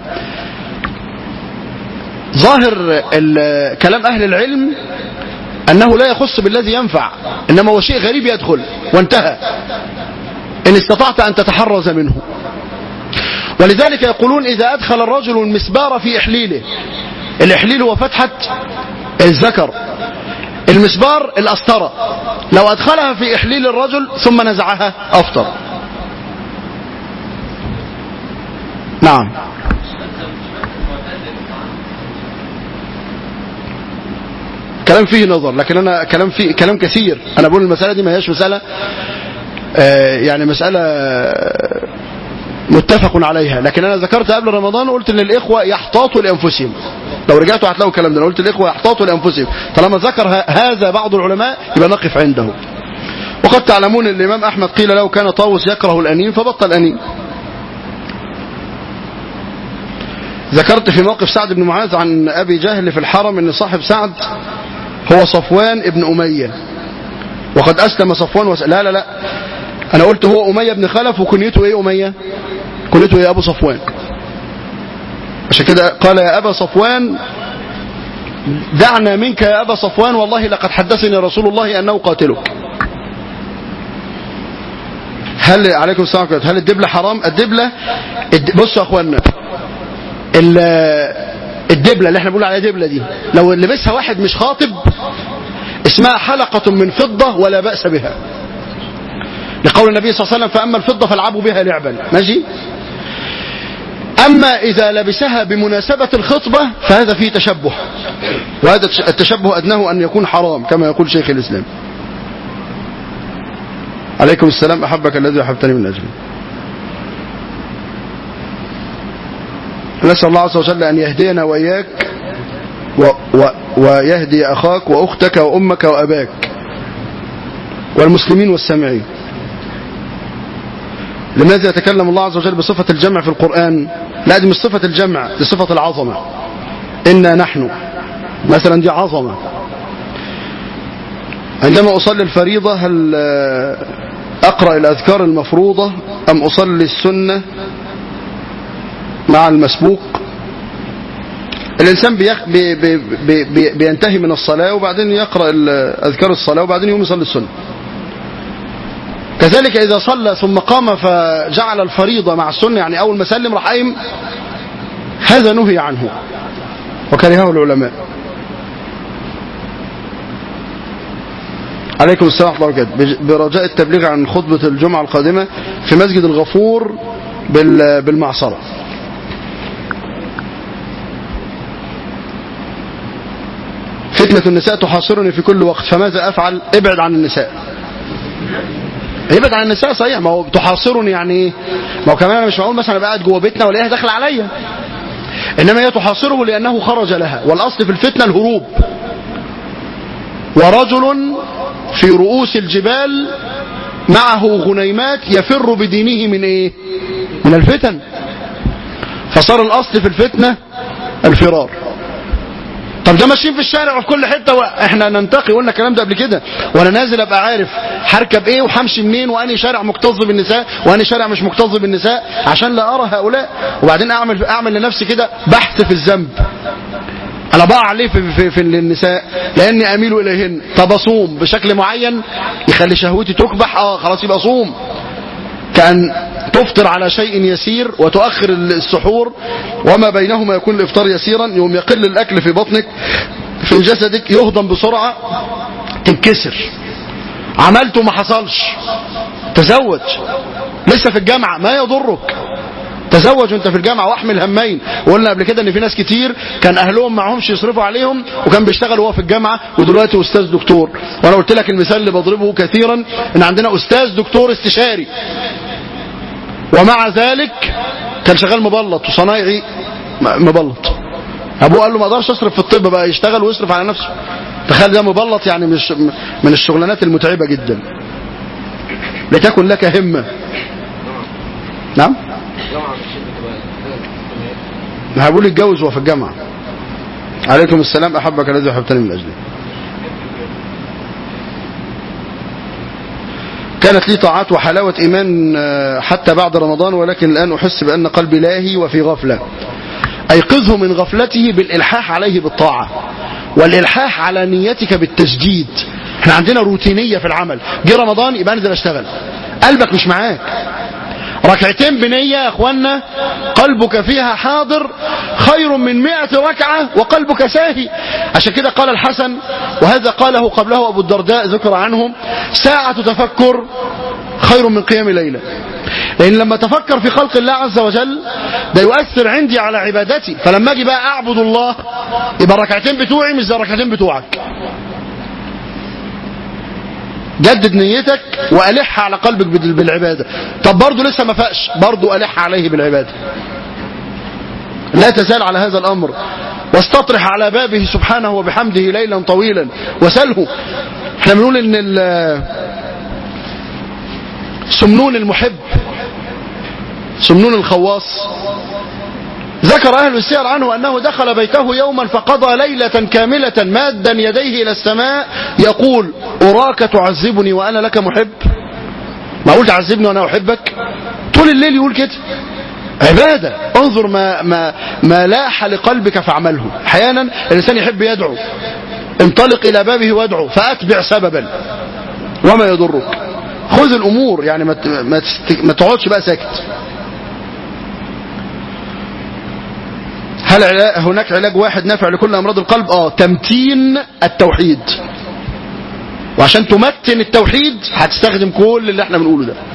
ظاهر كلام اهل العلم انه لا يخص بالذي ينفع انما هو شيء غريب يدخل وانتهى ان استطعت ان تتحرز منه ولذلك يقولون اذا ادخل الرجل المسبار في احليله الاحليل هو فتحة الذكر المسبار الأسطرة لو أدخلها في إحليل الرجل ثم نزعها أفطر نعم كلام فيه نظر لكن انا كلام فيه كلام كثير انا بقول المساله دي ما هياش مساله آه، يعني مساله متفق عليها لكن انا ذكرت قبل رمضان وقلت ان الاخوه يحتاطوا لانفسهم لو رجعتوا هتلاقوا الكلام ده انا قلت الاخوه يحتاطوا لانفسهم طالما ذكر ه- هذا بعض العلماء يبقى نقف عنده وقد تعلمون ان الامام احمد قيل له كان طاووس يكره الانين فبطل انين ذكرت في موقف سعد بن معاذ عن ابي جهل في الحرم ان صاحب سعد هو صفوان ابن اميه وقد اسلم صفوان وس... لا لا لا انا قلت هو اميه بن خلف وكنيته ايه اميه كنيته ايه ابو صفوان عشان كده قال يا ابا صفوان دعنا منك يا ابا صفوان والله لقد حدثني رسول الله انه قاتلك هل عليكم السلام عليكم هل الدبله حرام الدبله الد... بصوا يا اخوانا ال- الدبله اللي احنا بنقول عليها دبله دي لو لبسها واحد مش خاطب اسمها حلقه من فضه ولا باس بها لقول النبي صلى الله عليه وسلم فاما الفضه فالعبوا بها لعبا ماشي اما اذا لبسها بمناسبه الخطبه فهذا فيه تشبه وهذا التشبه ادناه ان يكون حرام كما يقول شيخ الاسلام عليكم السلام احبك الذي احببتني من اجله نسأل الله عز وجل أن يهدينا وإياك و و ويهدي أخاك وأختك وأمك وأباك والمسلمين والسامعين لماذا يتكلم الله عز وجل بصفة الجمع في القرآن لا دي مش صفة الجمع دي صفة العظمة إنا نحن مثلا دي عظمة عندما أصلي الفريضة هل آه، أقرأ الأذكار المفروضة أم أصلي السنة مع المسبوق الإنسان بيخ... بي... بي... بي... بي... بينتهي من الصلاة وبعدين يقرأ ال- أذكار الصلاة وبعدين يقوم يصلي السنة كذلك إذا صلى ثم قام فجعل الفريضة مع السنة يعني أول ما سلم راح قايم هذا نهي عنه وكرهه العلماء عليكم السلام ورحمة الله وبركاته بج- برجاء التبليغ عن خطبة الجمعة القادمة في مسجد الغفور بال- بالمعصرة فتنة النساء تحاصرني في كل وقت فماذا أفعل ابعد عن النساء ابعد عن النساء صحيح ما هو تحاصرني يعني ايه ما هو كمان انا مش معقول مثلا ابقى قاعد جوه بيتنا والاقيها داخله عليا انما هي تحاصره لانه خرج لها والاصل في الفتنه الهروب ورجل في رؤوس الجبال معه غنيمات يفر بدينه من ايه من الفتن فصار الاصل في الفتنه الفرار طب ده ماشيين في الشارع وفي كل حته واحنا ننتقي قلنا الكلام ده قبل كده وانا نازل ابقى عارف هركب ايه وهمشي منين واني شارع مكتظ بالنساء واني شارع مش مكتظ بالنساء عشان لا ارى هؤلاء وبعدين اعمل اعمل لنفسي كده بحث في الذنب انا بقع عليه في, في, في النساء لاني اميل اليهن طب اصوم بشكل معين يخلي شهوتي تكبح اه خلاص يبقى صوم كأن تفطر على شيء يسير وتؤخر السحور وما بينهما يكون الإفطار يسيرا يوم يقل الأكل في بطنك في جسدك يهضم بسرعة تنكسر عملته ما حصلش تزوج لسه في الجامعة ما يضرك تزوج وانت في الجامعة واحمل همين وقلنا قبل كده ان في ناس كتير كان اهلهم معهمش يصرفوا عليهم وكان بيشتغل وهو في الجامعة ودلوقتي استاذ دكتور وانا قلت لك المثال اللي بضربه كثيرا ان عندنا استاذ دكتور استشاري ومع ذلك كان شغال مبلط وصنايعي م- مبلط ابوه قال له ما اقدرش اصرف في الطب بقى يشتغل ويصرف على نفسه تخيل ده مبلط يعني مش من الشغلانات المتعبة جدا لتكن لك همة نعم ما هقول اتجوز وهو في الجامعة عليكم السلام أحبك الذي أحبتني من أجله كانت لي طاعات وحلاوة إيمان آه، حتى بعد رمضان ولكن الآن أحس بأن قلبي لاهي وفي غفلة أيقظه من غفلته بالإلحاح عليه بالطاعة والإلحاح على نيتك بالتجديد احنا عندنا روتينية في العمل جه رمضان يبقى انزل اشتغل قلبك مش معاك ركعتين بنية يا اخوانا قلبك فيها حاضر خير من مئة ركعة وقلبك ساهي عشان كده قال الحسن وهذا قاله قبله أبو الدرداء ذكر عنهم ساعة تفكر خير من قيام ليلة لأن لما تفكر في خلق الله عز وجل ده يؤثر عندي على عبادتي فلما أجي بقى أعبد الله يبقى الركعتين بتوعي مش زي الركعتين بتوعك جدد نيتك والح على قلبك بال- بالعباده طب برضه لسه ما فاقش برضه الح عليه بالعباده لا تزال على هذا الامر واستطرح على بابه سبحانه وبحمده ليلا طويلا وسله احنا بنقول ان ال- سمنون المحب سمنون الخواص ذكر أهل السير عنه أنه دخل بيته يوما فقضى ليلة كاملة مادا يديه إلى السماء يقول أراك تعذبني وأنا لك محب معقول تعذبني وأنا أحبك طول الليل يقول كده عبادة انظر ما, ما, ما لاح لقلبك فاعمله احيانا الإنسان يحب يدعو انطلق إلى بابه وادعو فأتبع سببا وما يضرك خذ الأمور يعني ما ت- ما تست- ما تقعدش بقى ساكت هل علا- هناك علاج واحد نافع لكل امراض القلب اه تمتين التوحيد وعشان تمتن التوحيد هتستخدم كل اللي احنا بنقوله ده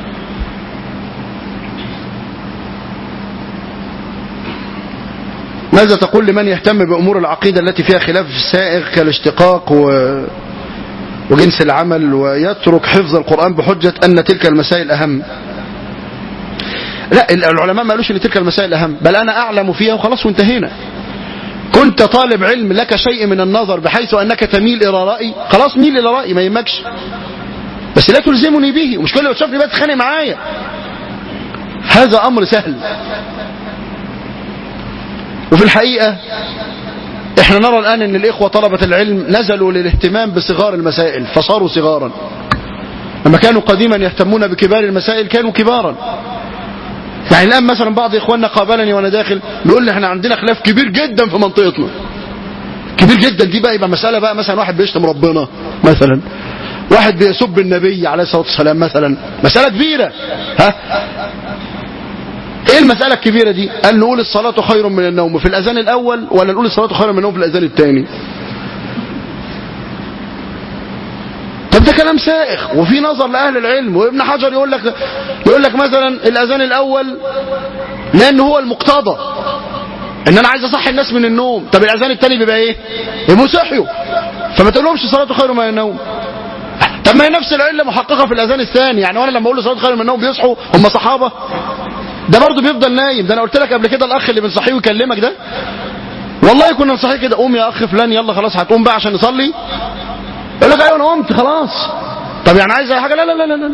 ماذا تقول لمن يهتم بامور العقيده التي فيها خلاف سائغ كالاشتقاق و... وجنس العمل ويترك حفظ القران بحجه ان تلك المسائل اهم لا العلماء ما قالوش ان تلك المسائل اهم بل انا اعلم فيها وخلاص وانتهينا كنت طالب علم لك شيء من النظر بحيث انك تميل الى رايي خلاص ميل الى رايي ما يهمكش بس لا تلزمني به ومش كل ما تشوفني بقى تتخانق معايا هذا امر سهل وفي الحقيقه احنا نرى الان ان الاخوه طلبه العلم نزلوا للاهتمام بصغار المسائل فصاروا صغارا لما كانوا قديما يهتمون بكبار المسائل كانوا كبارا يعني الان مثلا بعض اخواننا قابلني وانا داخل بيقول لي احنا عندنا خلاف كبير جدا في منطقتنا كبير جدا دي بقى يبقى مساله بقى مثلا واحد بيشتم ربنا مثلا واحد بيسب النبي عليه الصلاه والسلام مثلا مساله كبيره ها ايه المساله الكبيره دي قال نقول الصلاه خير من النوم في الاذان الاول ولا نقول الصلاه خير من النوم في الاذان الثاني طب ده كلام سائغ وفي نظر لاهل العلم وابن حجر يقول لك يقول لك مثلا الاذان الاول لان هو المقتضى ان انا عايز اصحي الناس من النوم طب الاذان الثاني بيبقى ايه يبقوا صحيوا فما تقولهمش صلاه خير من النوم طب ما هي نفس العله محققه في الاذان الثاني يعني وانا لما اقول له صلاه خير من النوم بيصحوا هم صحابه ده برضه بيفضل نايم ده انا قلت لك قبل كده الاخ اللي بنصحيه ويكلمك ده والله كنا نصحيه كده قوم يا اخ فلان يلا خلاص هتقوم بقى عشان نصلي يقول لك ايوه انا قمت خلاص طب يعني عايز اي حاجه لا لا لا لا لا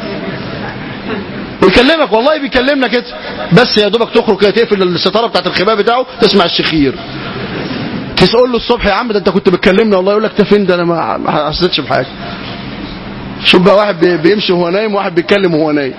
ويكلمك والله بيكلمنا كده بس يا دوبك تخرج كده تقفل الستاره بتاعت الخباء بتاعه تسمع الشخير تقول له الصبح يا عم ده انت كنت بتكلمنا والله يقول لك ده فين ده انا ما ما حسيتش بحاجه شوف بقى واحد بي- بيمشي وهو نايم وواحد بيتكلم وهو نايم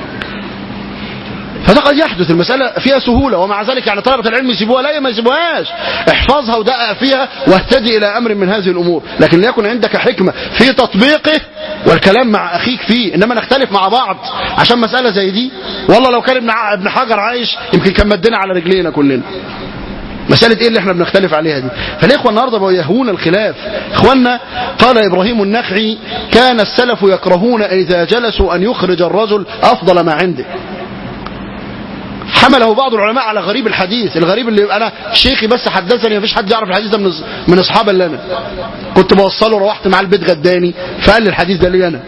فده قد يحدث المسألة فيها سهولة ومع ذلك يعني طلبة العلم يسيبوها لا ما يسيبوهاش احفظها ودقق فيها واهتدي إلى أمر من هذه الأمور لكن ليكن عندك حكمة في تطبيقه والكلام مع أخيك فيه إنما نختلف مع بعض عشان مسألة زي دي والله لو كان ابن ع- ابن حجر عايش يمكن كان مدنا على رجلينا كلنا مسألة ايه اللي احنا بنختلف عليها دي فالاخوة النهاردة بقوا يهون الخلاف اخواننا قال ابراهيم النخعي كان السلف يكرهون اذا جلسوا ان يخرج الرجل افضل ما عنده حمله بعض العلماء على غريب الحديث الغريب اللي انا شيخي بس حدثني مفيش حد يعرف الحديث ده من من اصحاب اللي انا كنت بوصله روحت معاه البيت غداني فقال لي الحديث ده لي انا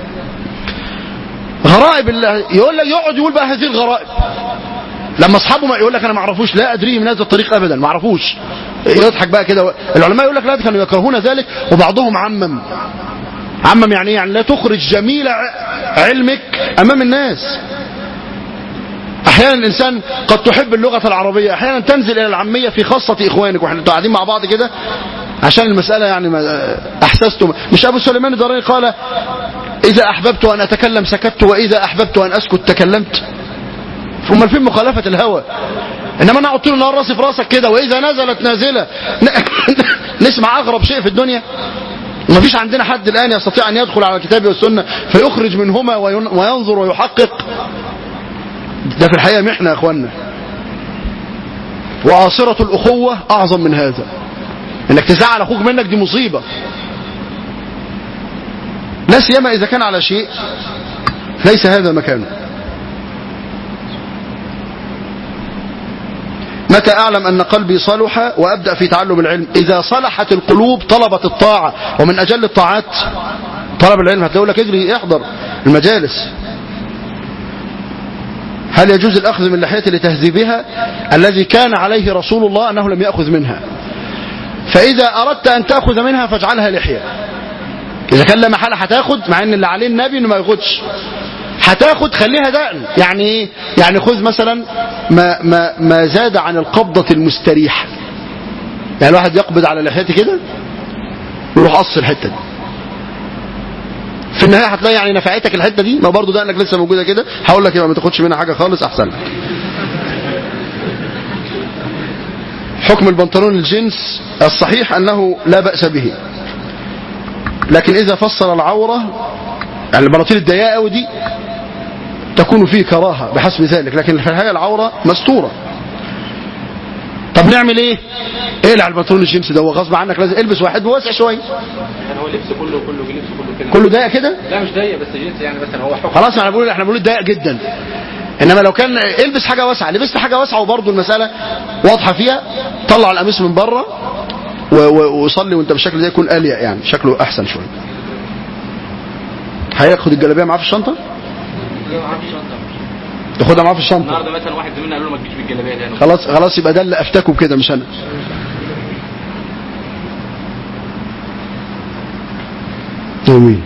غرائب اللي يقول لك يقعد يقول بقى هذه الغرائب لما اصحابه ما يقول لك انا ما اعرفوش لا ادري من هذا الطريق ابدا ما اعرفوش يضحك بقى كده العلماء يقول لك لا كانوا يكرهون ذلك وبعضهم عمم عمم يعني ايه يعني لا تخرج جميل ع- علمك امام الناس احيانا الانسان قد تحب اللغه العربيه احيانا تنزل الى العاميه في خاصه اخوانك واحنا قاعدين مع بعض كده عشان المساله يعني ما احسستم مش ابو سليمان الداراني قال اذا احببت ان اتكلم سكت واذا احببت ان اسكت تكلمت امال فين مخالفه الهوى انما انا اقعد طول النهار راسي في راسك كده واذا نزلت نازله ن- نسمع اغرب شيء في الدنيا ما فيش عندنا حد الان يستطيع ان يدخل على الكتاب والسنه فيخرج منهما وين- وينظر ويحقق ده في الحقيقه محنه يا اخوانا وعاصره الاخوه اعظم من هذا انك تزعل اخوك منك دي مصيبه لا سيما اذا كان على شيء ليس هذا مكانه متى أعلم أن قلبي صلح وأبدأ في تعلم العلم إذا صلحت القلوب طلبت الطاعة ومن أجل الطاعات طلب العلم هتلاقي لك اجري احضر المجالس هل يجوز الأخذ من لحية لتهذيبها الذي كان عليه رسول الله أنه لم يأخذ منها فإذا أردت أن تأخذ منها فاجعلها لحية إذا كان لا محالة هتاخد مع أن اللي عليه النبي إنه ما ياخدش هتاخد خليها دقن يعني ايه يعني خذ مثلا ما, ما, ما زاد عن القبضة المستريحة يعني الواحد يقبض على لحيته كده ويروح قص الحتة دي في النهاية هتلاقي يعني نفعتك الحتة دي ما برضه دقنك لسه موجودة كده هقول لك يبقى ما تاخدش منها حاجة خالص أحسن لك حكم البنطلون الجنس الصحيح أنه لا بأس به لكن إذا فصل العورة يعني البناطيل الضيقة قوي دي تكون فيه كراهة بحسب ذلك لكن في الحقيقة العورة مستورة طب نعمل ايه اقلع البنطلون الجينز ده هو غصب عنك لازم البس واحد واسع شويه يعني هو لبس كله كله لبس كله كده كله ضيق كده لا مش ضيق بس جنس يعني مثلا هو حكم خلاص احنا بنقول احنا بنقول ضيق جدا انما لو كان البس حاجه واسعه لبست حاجه واسعه وبرضه المساله واضحه فيها طلع القميص من بره و- و- وصلي وانت بالشكل ده يكون اليق يعني شكله احسن شويه هياخد الجلابيه معاه في الشنطه تاخدها معاه في الشنطه النهارده مثلا واحد زميلنا قال له ما تجيش بالجلابيه دي أنا خلاص خلاص يبقى ده اللي افتكوا بكده مش انا امين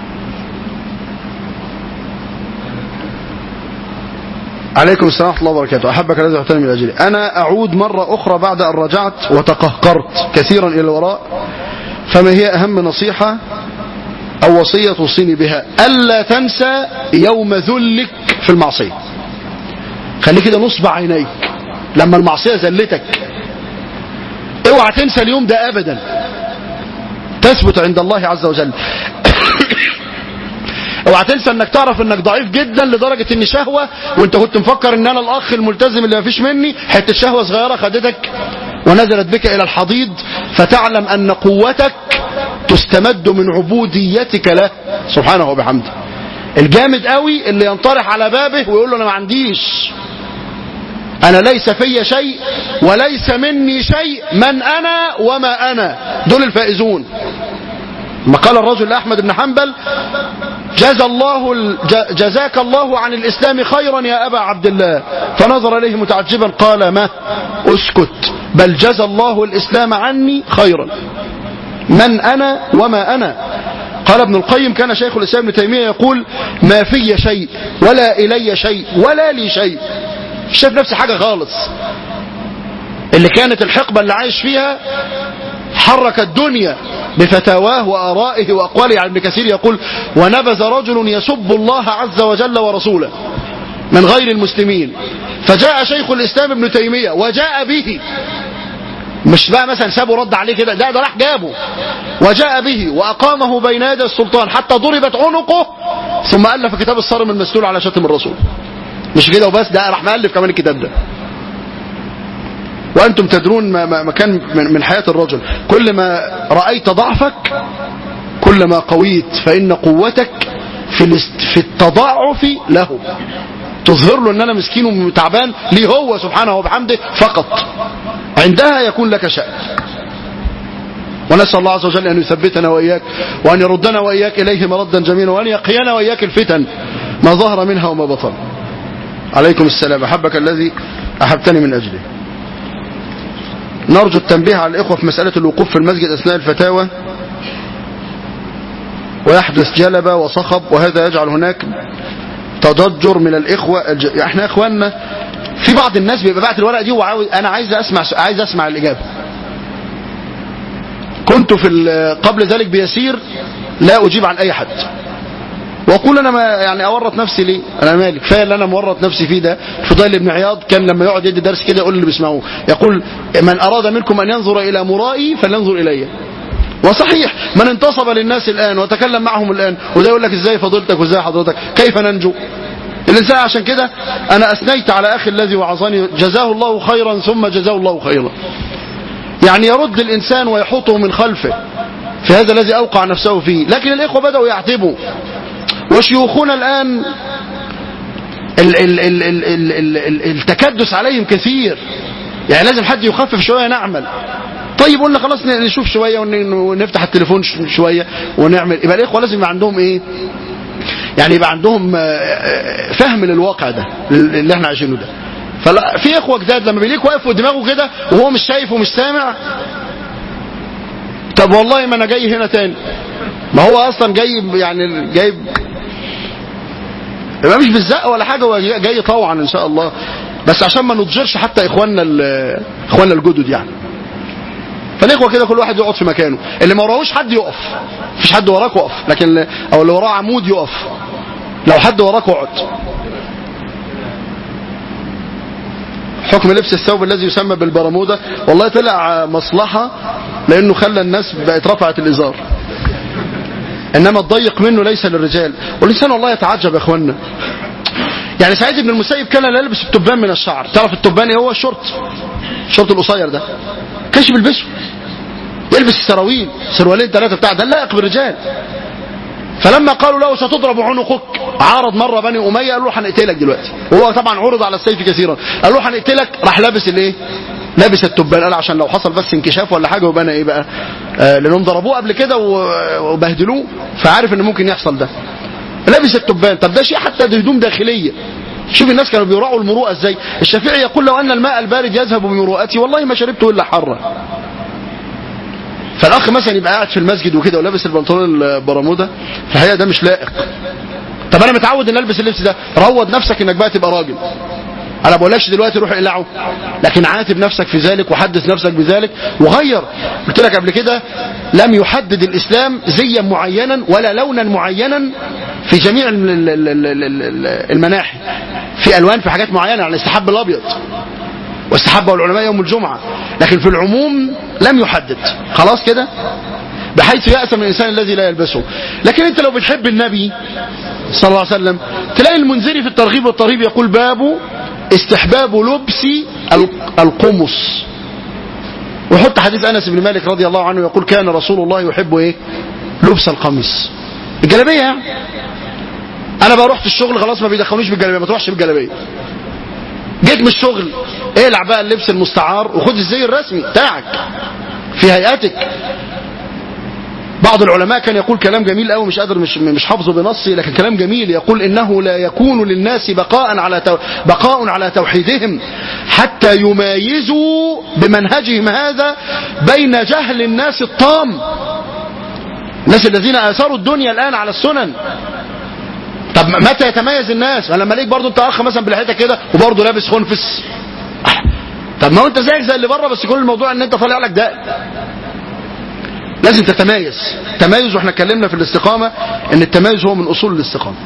عليكم السلام ورحمه الله وبركاته احبك الذي احترم من اجلي انا اعود مره اخرى بعد ان رجعت وتقهقرت كثيرا الى الوراء فما هي اهم نصيحه او وصيه توصيني بها الا تنسى يوم ذلك في المعصيه خلي كده نصب عينيك لما المعصية زلتك اوعى تنسى اليوم ده ابدا تثبت عند الله عز وجل اوعى تنسى انك تعرف انك ضعيف جدا لدرجة ان شهوة وانت كنت مفكر ان انا الاخ الملتزم اللي مفيش مني حتة شهوة صغيرة خدتك ونزلت بك الى الحضيض فتعلم ان قوتك تستمد من عبوديتك له سبحانه وبحمده الجامد قوي اللي ينطرح على بابه ويقول له انا ما عنديش انا ليس في شيء وليس مني شيء من انا وما انا دول الفائزون ما قال الرجل لاحمد بن حنبل جزى الله ال- ج- جزاك الله عن الاسلام خيرا يا ابا عبد الله فنظر اليه متعجبا قال ما اسكت بل جزى الله الاسلام عني خيرا من انا وما انا قال ابن القيم كان شيخ الاسلام ابن تيميه يقول ما في شيء ولا الي شيء ولا لي شيء مش شايف نفسي حاجه خالص اللي كانت الحقبه اللي عايش فيها حرك الدنيا بفتاواه وآرائه وأقواله عن ابن كثير يقول ونبذ رجل يسب الله عز وجل ورسوله من غير المسلمين فجاء شيخ الإسلام ابن تيمية وجاء به مش بقى مثلا سابه رد عليه كده ده ده راح جابه وجاء به وأقامه بين يدي السلطان حتى ضربت عنقه ثم ألف كتاب الصارم المسلول على شتم الرسول مش كده وبس ده راح مألف كمان الكتاب ده وأنتم تدرون ما, ما ما كان من من حياة الرجل كل ما رأيت ضعفك كل ما قويت فإن قوتك في الاست- في التضاعف له تظهر له ان انا مسكين وتعبان ليه هو سبحانه وبحمده فقط عندها يكون لك شأن ونسأل الله عز وجل أن يثبتنا وإياك وأن يردنا وإياك إليه مردا جميلا وأن يقينا وإياك الفتن ما ظهر منها وما بطن عليكم السلام أحبك الذي أحبتني من أجله نرجو التنبيه على الإخوة في مسألة الوقوف في المسجد أثناء الفتاوى ويحدث جلبة وصخب وهذا يجعل هناك تضجر من الإخوة الج... احنا إخواننا في بعض الناس بيبقى بعت الورقة دي وعاوز أنا عايز أسمع عايز أسمع الإجابة كنت في ال- قبل ذلك بيسير لا أجيب عن أي حد واقول انا ما يعني اورط نفسي ليه انا مالي كفايه اللي انا مورط نفسي فيه ده فضيل بن عياض كان لما يقعد يدي درس كده يقول اللي بيسمعوه يقول من اراد منكم ان ينظر الى مرائي فلينظر الي وصحيح من انتصب للناس الان وتكلم معهم الان وده يقول لك ازاي فضيلتك وازاي حضرتك كيف ننجو الانسان عشان كده انا اثنيت على اخي الذي وعظني جزاه الله خيرا ثم جزاه الله خيرا يعني يرد الانسان ويحوطه من خلفه في هذا الذي اوقع نفسه فيه لكن الاخوه بداوا يعتبوا وشيوخنا الآن ال ال ال ال ال ال ال التكدس عليهم كثير يعني لازم حد يخفف شوية نعمل طيب قلنا خلاص ن- نشوف شويه ون- ونفتح التليفون ش- شويه ونعمل يبقى الاخوه لازم يبقى عندهم ايه يعني يبقى عندهم آه، آه، فهم للواقع ده اللي احنا عايشينه ده فلا في اخوه جداد لما بيليك واقف قدامه كده وهو مش شايف ومش سامع طب والله ما انا جاي هنا تاني ما هو اصلا جاي يعني جايب يبقى مش بالزق ولا حاجه هو جاي طوعا ان شاء الله بس عشان ما نضجرش حتى اخواننا ال- اخواننا الجدد يعني فالاخوه كده كل واحد يقعد في مكانه اللي ما وراهوش حد يقف مفيش حد وراك وقف لكن اللي- او اللي وراه عمود يقف لو حد وراك اقعد حكم لبس الثوب الذي يسمى بالبرموده والله طلع مصلحه لانه خلى الناس بقت رفعت الازار انما الضيق منه ليس للرجال والانسان والله يتعجب يا اخوانا يعني سعيد بن المسيب كان لا يلبس التبان من الشعر تعرف التبان ايه هو الشورت الشورت القصير ده كانش بيلبسه يلبس السراويل سروالين ثلاثه بتاع ده لائق بالرجال فلما قالوا له ستضرب عنقك عارض مره بني اميه قالوا له هنقتلك دلوقتي وهو طبعا عرض على السيف كثيرا قالوا له هنقتلك راح لابس الايه لابس التبان قال عشان لو حصل بس انكشاف ولا حاجه يبقى انا ايه بقى آه لانهم ضربوه قبل كده و- وبهدلوه فعارف ان ممكن يحصل ده لابس التبان طب ده شيء حتى دي هدوم داخليه شوف الناس كانوا بيراعوا المروءه ازاي الشافعي يقول لو ان الماء البارد يذهب بمروءتي والله ما شربته الا حرا فالاخ مثلا يبقى قاعد في المسجد وكده ولابس البنطلون البرموده في الحقيقه ده مش لائق طب انا متعود ان البس اللبس ده روض نفسك انك بقى تبقى راجل انا بقولكش دلوقتي روح اقلعه لكن عاتب نفسك في ذلك وحدث نفسك بذلك وغير قلت لك قبل كده لم يحدد الاسلام زيا معينا ولا لونا معينا في جميع ال- ال- ال- ال- ال- ال- المناحي في الوان في حاجات معينه يعني استحب الابيض واستحبه العلماء يوم الجمعه لكن في العموم لم يحدد خلاص كده بحيث يأسم الإنسان الذي لا يلبسه لكن أنت لو بتحب النبي صلى الله عليه وسلم تلاقي المنذري في الترغيب والترهيب يقول باب استحباب لبس ال- القمص ويحط حديث أنس بن مالك رضي الله عنه يقول كان رسول الله يحب إيه لبس القميص الجلابية يعني أنا بقى رحت الشغل خلاص ما بيدخلونيش بالجلابية ما تروحش بالجلابية جيت من الشغل اقلع بقى اللبس المستعار وخد الزي الرسمي بتاعك في هيئتك بعض العلماء كان يقول كلام جميل قوي مش قادر مش مش حافظه بنصي لكن كلام جميل يقول انه لا يكون للناس بقاء على تو بقاء على توحيدهم حتى يمايزوا بمنهجهم هذا بين جهل الناس الطام الناس الذين اثروا الدنيا الان على السنن طب متى يتميز الناس؟ ما لما ليك برضه انت اخ مثلا بلحيتك كده وبرضه لابس خنفس طب ما هو انت زيك زي اللي بره بس كل الموضوع ان انت طالع لك ده لازم تتميز تميز واحنا اتكلمنا في الاستقامة ان التميز هو من اصول الاستقامة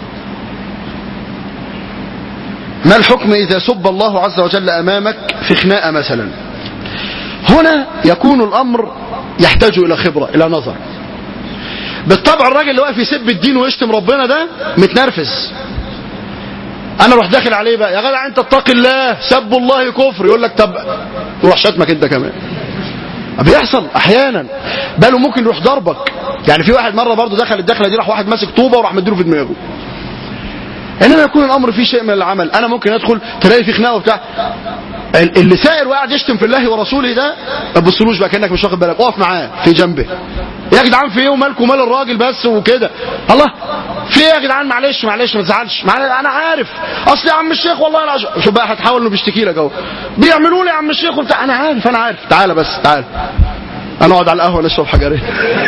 ما الحكم اذا سب الله عز وجل امامك في خناقة مثلا هنا يكون الامر يحتاج الى خبرة الى نظر بالطبع الراجل اللي واقف يسب الدين ويشتم ربنا ده متنرفز انا اروح داخل عليه بقى يا جدع انت اتق الله سب الله كفر يقول لك طب روح شتمك انت كمان بيحصل احيانا بل ممكن يروح ضربك يعني في واحد مره برضه دخل الدخله دي راح واحد ماسك طوبه وراح مديله في دماغه انما يكون الامر فيه شيء من العمل انا ممكن ادخل تلاقي في خناقه وبتاع ال- اللي سائر وقاعد يشتم في الله ورسوله ده ما تبصلوش بقى كانك مش واخد بالك اقف معاه في جنبه يا جدعان في ايه ومالكم مال الراجل بس وكده الله في ايه يا جدعان معلش معلش ما تزعلش معلش انا عارف اصل يا عم الشيخ والله العظيم شوف بقى هتحاول انه بيشتكي لك اهو بيعملوا لي يا عم الشيخ وبتاع انا عارف انا عارف تعالى بس تعالى انا اقعد على القهوه نشرب حجرين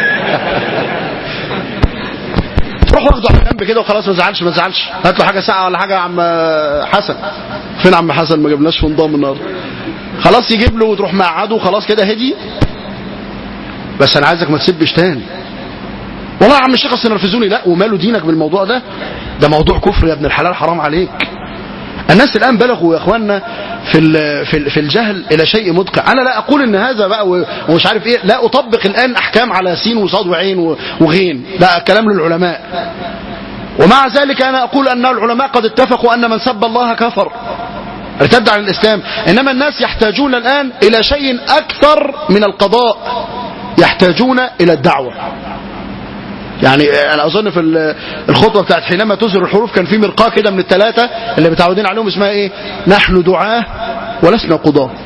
روح واخده على جنب كده وخلاص ما تزعلش ما تزعلش هات له حاجه ساقعه ولا حاجه يا عم حسن فين عم حسن ما جبناش في نظام النهارده خلاص يجيب له وتروح مقعده وخلاص كده هدي بس انا عايزك ما تسبش تاني والله يا عم الشيخ اصل نرفزوني لا وماله دينك بالموضوع ده ده موضوع كفر يا ابن الحلال حرام عليك الناس الان بلغوا يا اخواننا في ال- في ال- في الجهل الى شيء مدقع انا لا اقول ان هذا بقى و- ومش عارف ايه لا اطبق الان احكام على سين وصاد وعين و- وغين لا كلام للعلماء ومع ذلك انا اقول ان العلماء قد اتفقوا ان من سب الله كفر ارتد عن الاسلام انما الناس يحتاجون الان الى شيء اكثر من القضاء يحتاجون الى الدعوه يعني انا اظن في ال- الخطبه بتاعت حينما تظهر الحروف كان في مرقاه كده من الثلاثه اللي متعودين عليهم اسمها ايه نحن دعاه ولسنا قضاه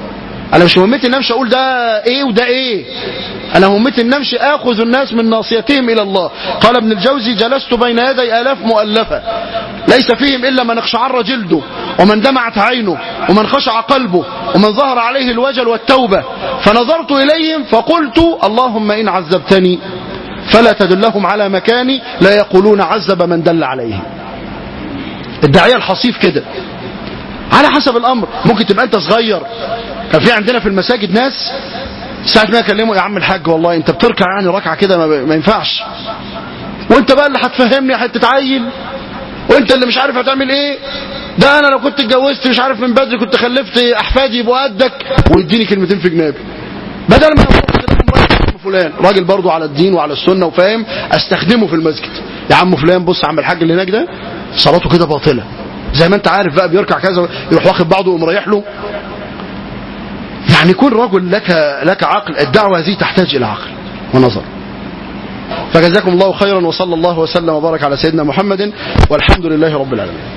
انا مش مهمتي ان امشي اقول ده ايه وده ايه انا مهمتي ان امشي اخذ الناس من ناصيتهم الى الله قال ابن الجوزي جلست بين يدي الاف مؤلفه ليس فيهم الا من اقشعر جلده ومن دمعت عينه ومن خشع قلبه ومن ظهر عليه الوجل والتوبه فنظرت اليهم فقلت اللهم ان عذبتني فلا تدلهم على مكاني لا يقولون عذب من دل عليه الداعيه الحصيف كده على حسب الامر ممكن تبقى انت صغير كان في عندنا في المساجد ناس ساعة ما يكلموا يا عم الحاج والله انت بتركع يعني ركعة كده ما, ما ينفعش وانت بقى اللي هتفهمني هتتعين وانت اللي مش عارف هتعمل ايه ده انا لو كنت اتجوزت مش عارف من بدري كنت خلفت احفادي يبقوا قدك ويديني كلمتين في جنابي بدل ما أقول فلان راجل برضه على الدين وعلى السنة وفاهم استخدمه في المسجد يا عم فلان بص يا عم الحاج اللي هناك ده صلاته كده باطلة زي ما انت عارف بقى بيركع كذا يروح واخد بعضه ومريح له يعني كن رجل لك لك عقل الدعوة هذه تحتاج إلى عقل ونظر فجزاكم الله خيرا وصلى الله وسلم وبارك على سيدنا محمد والحمد لله رب العالمين